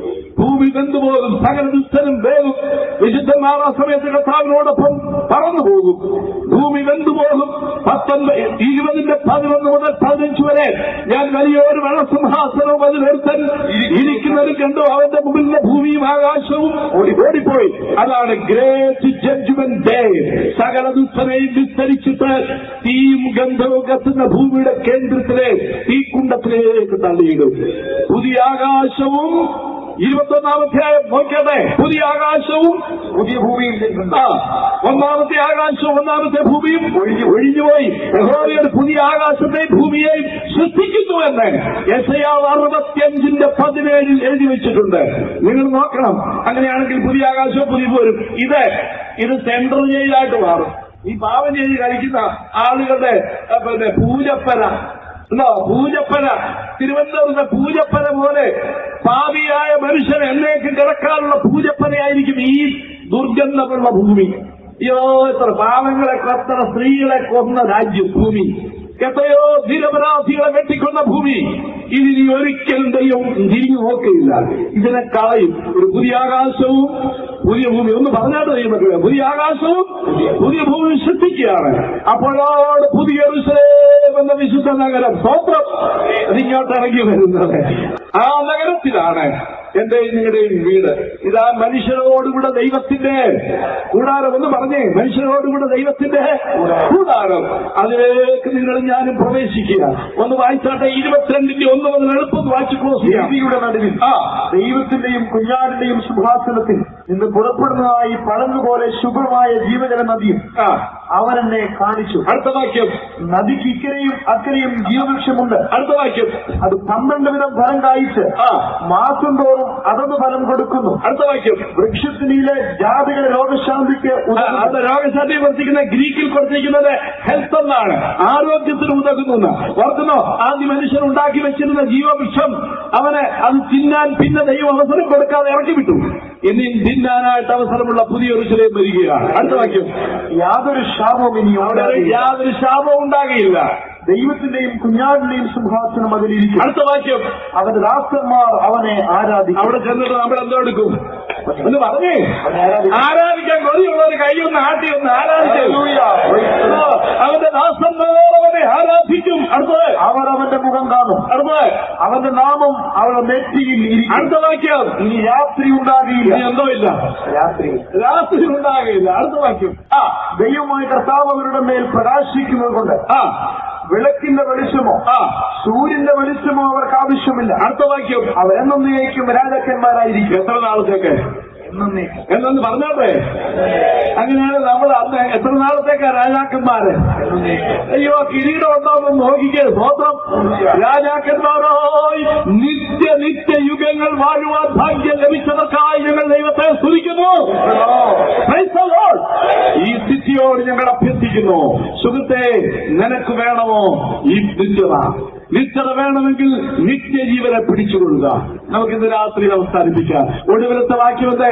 ഭൂമി വെന്തുപോകും സകല ദുഷ്ടനും വേഗം വിശുദ്ധന്മാർ ആ സമയത്ത് കർത്താവിനോടൊപ്പം പറന്നു പോകും ഭൂമി വെന്തുപോകും പത്തൊൻപത് ഇരുപതിന്റെ പതിനൊന്ന് മുതൽ പതിനഞ്ച് വരെ ഞാൻ വലിയൊരു വെള്ളസിംഹാസനവും അതിലൊരുത്തൻ ഇരിക്കുന്നത് കണ്ടു അവന്റെ മുമ്പിലെ ഭൂമിയും ആകാശവും ഓടി ഓടിപ്പോയി അതാണ് ഗ്രേറ്റ് ജഡ്ജ്മെന്റ് ഡേ സകല ദുഷ്ടനെയും വിസ്തരിച്ചിട്ട് തീയും ഗന്ധവും കത്തുന്ന ഭൂമിയുടെ കേന്ദ്രത്തിലെ തീക്കുണ്ടത്തിലേക്ക് തള്ളിയിടും പുതിയ ആകാശവും ഇരുപത്തൊന്നാമത്തെ നോക്കട്ടെ പുതിയ ആകാശവും പുതിയ ഭൂമിയിൽ നിൽക്കുന്നു ആ ഒന്നാമത്തെ ആകാശവും ഒന്നാമത്തെ ഭൂമിയും ഒഴിഞ്ഞു ഒഴിഞ്ഞുപോയി യഹോവയുടെ പുതിയ ആകാശത്തെയും ഭൂമിയെയും സൃഷ്ടിക്കുന്നു എന്ന് യശയാവ് അറുപത്തിയഞ്ചിന്റെ പതിനേഴിൽ എഴുതി വെച്ചിട്ടുണ്ട് നിങ്ങൾ നോക്കണം അങ്ങനെയാണെങ്കിൽ പുതിയ ആകാശവും പുതിയ പോരും ഇത് ഇത് സെൻട്രൽ ജയിലായിട്ട് മാറും ഈ പാവം ചെയ്ത് കഴിക്കുന്ന ആളുകളുടെ ആ, പിന്നെ പൂജപ്പന ഉണ്ടോ പൂജപ്പന തിരുവനന്തപുരത്തെ പൂജപ്പന പോലെ പാപിയായ മനുഷ്യൻ എന്നേക്ക് കിടക്കാനുള്ള പൂജപ്പനയായിരിക്കും ഈ ദുർഗന്ധമുള്ള ഭൂമി അയ്യോ എത്ര പാവങ്ങളെ കൊത്തണ സ്ത്രീകളെ കൊന്ന രാജ്യം ഭൂമി എത്രയോ നിരപരാധികളെ വെട്ടിക്കൊന്ന ഭൂമി ഇതിനി ഒരിക്കലും ദൈവം തിരിഞ്ഞു നോക്കുകയില്ല ഇതിനെ കളയും ഒരു പുതിയ ആകാശവും പുതിയ ഭൂമി ഒന്ന് പറഞ്ഞാട്ട് ദൈവമക്കളെ പുതിയ ആകാശവും പുതിയ ഭൂമി സൃഷ്ടിക്കുകയാണ് അപ്പോഴാണ് പുതിയ യെരൂശലേം എന്ന വിശുദ്ധ നഗരം സ്വന്തം അതിങ്ങോട്ട് ഇറങ്ങി വരുന്നത് ആ നഗരത്തിലാണ് എന്റെയും നിങ്ങളുടെയും വീട് ഇതാ മനുഷ്യരോടുകൂടെ ദൈവത്തിന്റെ കൂടാരം എന്ന് പറഞ്ഞേ മനുഷ്യരോടുകൂടെ ദൈവത്തിന്റെ കൂടാരം അതിലേക്ക് നിങ്ങളും ഞാനും പ്രവേശിക്കുക ഒന്ന് വായിച്ചാട്ടെ ഇരുപത്തിരണ്ടിന്റെ ഒന്ന് മുതൽ എളുപ്പം വായിച്ച് ക്ലോസ് ചെയ്യാം ഭൂമിയുടെ നടുവിൽ ആ ദൈവത്തിന്റെയും കുഞ്ഞാടിന്റെയും സിംഹാസനത്തിൽ നിന്ന് പുറപ്പെടുന്നതായി പഴങ്ങുപോലെ ശുഭ്രമായ ജീവജല നദിയും ആ അവൻ എന്നെ കാണിച്ചു അടുത്ത വാക്യം നദിക്ക് ഇക്കരെയും അക്കരെയും ജീവവൃക്ഷമുണ്ട് അടുത്ത വാക്യം അത് പന്ത്രണ്ട് വിധം ഫലം കായ്ച്ച് ആ മാസം തോറും അതത് ഫലം കൊടുക്കുന്നു അടുത്ത വാക്യം വൃക്ഷത്തിനിലെ ജാതികളുടെ രോഗശാന്തിക്ക് ആ, ഉതകുന്നു. അത് രോഗശാന്തി കൊടുത്തിരിക്കുന്ന ഗ്രീക്കിൽ കൊടുത്തിരിക്കുന്നത് ഹെൽത്ത് എന്നാണ് ആരോഗ്യത്തിന് ഉതകുന്നു ഓർക്കുന്നോ ആദ്യ മനുഷ്യൻ ഉണ്ടാക്കി വെച്ചിരുന്ന ജീവവൃക്ഷം അവന് അത് തിന്നാൻ പിന്നെ ദൈവം അവസരം കൊടുക്കാതെ ഇറക്കി വിട്ടു ഇനി തിന്നാനായിട്ട് അവസരമുള്ള പുതിയൊരു ചിലയും വരികയാണ് അടുത്ത വാക്യം യാതൊരു ശാപവും ഇനി അവിടെ ഉണ്ടാകില്ല. യാതൊരു ശാപവും ഉണ്ടാകുകയില്ല ദൈവത്തിന്റെയും കുഞ്ഞാടിന്റെയും സിംഹാസനം അതിലിരിക്കും അടുത്ത വാക്യം അവന്റെ ദാസന്മാർ അവനെ ആരാധിക്കും അവിടെ ചെന്നിട്ട് നമ്മൾ എന്തോ എടുക്കും എന്ന് പറഞ്ഞേ അവനെ ആരാധിക്കും. ആരാധിക്കാൻ കൊതിയുള്ളവർ കൈയൊന്ന് ആട്ടി ഒന്ന് ആരാധിക്കും ഹല്ലേലൂയ. അവന്റെ ദാസന്മാർ അവനെ ആരാധിക്കും അടുത്തത് അവർ അവന്റെ മുഖം കാണും അടുത്തത് അവന്റെ നാമം അവരുടെ നെറ്റിയിൽ ഇരിക്കും അടുത്ത വാക്യം ഇനി രാത്രി ഉണ്ടാകില്ല ഇനി എന്തോ ഇല്ല രാത്രി രാത്രി ഉണ്ടാകില്ല അടുത്ത വാക്യം ആ ദൈവമായ കർത്താവ് അവരുടെ മേൽ പ്രകാശിക്കുന്നത് കൊണ്ട് ആ വിളക്കിന്റെ വെളിച്ചമോ ആ സൂര്യന്റെ വെളിച്ചമോ അവർക്ക് ആവശ്യമില്ല അടുത്ത വാക്യം അവർ എന്നേക്കും രാജാക്കന്മാരായിരിക്കും എത്ര നാളത്തേക്ക് എന്നേക്കും എന്നൊന്ന് പറഞ്ഞോട്ടെ അങ്ങനെയാണ് നമ്മൾ അന്ന് എത്ര നാളത്തേക്കാ രാജാക്കന്മാര് അയ്യോ കിരീടം ഉണ്ടോന്ന് നോക്കിക്കേ സ്വന്തം രാജാക്കന്മാരായി നിത്യ നിത്യ യുഗങ്ങൾ വാഴുവാൻ ഭാഗ്യം ലഭിച്ചവർക്കായി ഞങ്ങൾ ദൈവത്തെ സ്തുതിക്കുന്നു Praise the Lord. ഈ സ്ഥിതിയോട് ഞങ്ങൾ അഭ്യർത്ഥിക്കുന്നു സുഹൃത്തെ നിനക്ക് വേണമോ ഈ നിത്യത നിത്യത വേണമെങ്കിൽ നിത്യജീവനെ പിടിച്ചുകൊള്ളുക നമുക്കിന്ന് രാത്രി അവസാനിപ്പിക്കാം ഒടുവിലത്തെ വാക്യമത്തെ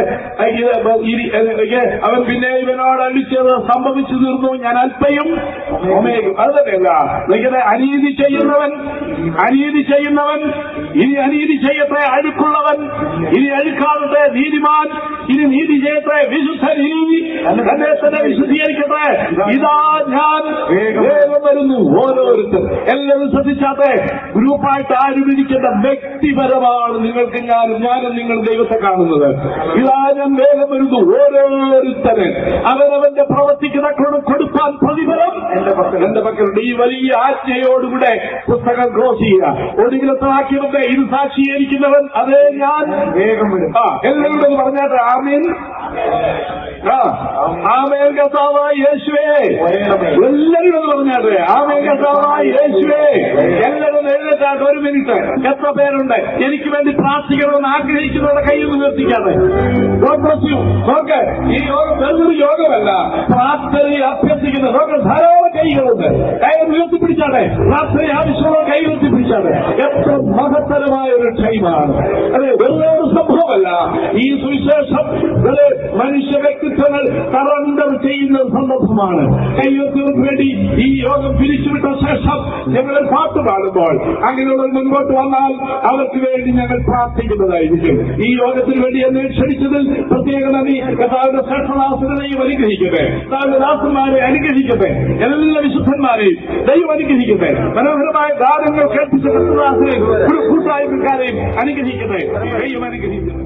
അവൻ പിന്നെ ഇവനോട് അടിച്ചത് സംഭവിച്ചു തീർന്നു ഞാൻ അല്പയും ഒമേഗയും അത് തന്നെയല്ല നിങ്ങളുടെ അനീതി ചെയ്യുന്നവൻ അനീതി ചെയ്യുന്നവൻ ഇനി അനീതി ചെയ്യട്ടെ അഴുക്കുള്ളവൻ ഇനി അഴുക്കാളട്ടെ നീതിമാൻ ഇനി നീതി ചെയ്യട്ടെ വിശുദ്ധൻ ഇനി തന്നെ തന്നെ വിശുദ്ധീകരിക്കട്ടെ ഇതാ ഞാൻ വേഗം വരുന്നു ഓരോരുത്തർ എല്ലാവരും ശ്രദ്ധിച്ചാട്ടെ ഗ്രൂപ്പായിട്ട് ആരും ഇരിക്കേണ്ട വ്യക്തിപരമാണ് നിങ്ങൾക്ക് ഞാനും ഞാനും നിങ്ങൾ ദൈവത്തെ കാണുന്നത് ഇതാ ഞാൻ വേഗം വരുന്നു ഓരോരുത്തര് അവരവന്റെ പ്രവർത്തിക്ക് തക്കോണം കൊടുപ്പാൻ പ്രതിഫലം എന്റെ പക്കൽ എന്റെ പക്കലുണ്ട് ഈ വലിയ ആജ്ഞയോടുകൂടെ പുസ്തകം ക്ലോസ് ചെയ്യുക ഒടുവിലത്തെ വാക്യമുണ്ട് ഇത് സാക്ഷീകരിക്കുന്നവൻ അതേ ഞാൻ വേഗം വരും ആ എല്ലാവരും ഒന്ന് പറഞ്ഞാട്ടെ ആമീൻ ആ ആമേൻ കർത്താവായ യേശുവേ എല്ലാവരും ഒന്ന് പറഞ്ഞാട്ടെ ആമേൻ കർത്താവായ യേശുവേ എല്ലാവരും എഴുന്നേറ്റാട്ടെ ഒരു മിനിറ്റ് എത്ര പേരുണ്ട് എനിക്ക് വേണ്ടി പ്രാർത്ഥിക്കണമെന്ന് ആഗ്രഹിക്കുന്നവരുടെ കയ്യിൽ നിന്ന് ഉയർത്തിക്കാതെ God bless you. നോക്ക് ഈ യോഗം വെറുതൊരു യോഗമല്ല പ്രാർത്ഥനയെ അഭ്യർത്ഥിക്കുന്ന നോക്ക് ധാരാളം കൈകളുണ്ട് കൈ ഉയർത്തിപ്പിടിച്ചാട്ടെ പ്രാർത്ഥനയെ ആവശ്യമുള്ള കൈ ഉയർത്തിപ്പിടിച്ചാട്ടെ എത്ര മഹത്തരമായ ഒരു ടൈമാണ് അതെ വെറുതെ ഒരു സംഭവമല്ല മാത്രമല്ല ഈ സുവിശേഷം ഇത് മനുഷ്യ വ്യക്തിത്വങ്ങൾ സറണ്ടർ ചെയ്യുന്ന സന്ദർഭമാണ് കയ്യൊത്തിർക്ക് വേണ്ടി ഈ യോഗം പിരിച്ചുവിട്ട ശേഷം ഞങ്ങൾ പാട്ട് പാടുമ്പോൾ അങ്ങനെയുള്ളവർ മുൻപോട്ട് വന്നാൽ അവർക്ക് വേണ്ടി ഞങ്ങൾ പ്രാർത്ഥിക്കുന്നതായിരിക്കും ഈ യോഗത്തിന് വേണ്ടി എന്നെ ക്ഷണിച്ചതിൽ പ്രത്യേക നന്ദി കഥാവിന്റെ ശ്രേഷ്ഠദാസനെയും അനുഗ്രഹിക്കട്ടെ കഥാവിന്റെ ദാസന്മാരെ അനുഗ്രഹിക്കട്ടെ എല്ലാ വിശുദ്ധന്മാരെയും ദൈവം അനുഗ്രഹിക്കട്ടെ മനോഹരമായ ഗാനങ്ങൾ കേൾപ്പിച്ച കൃഷ്ണദാസനെയും കൂട്ടായ്മക്കാരെയും അനുഗ്രഹിക്കട്ടെ ദൈവം അനുഗ്രഹിക്കട്ടെ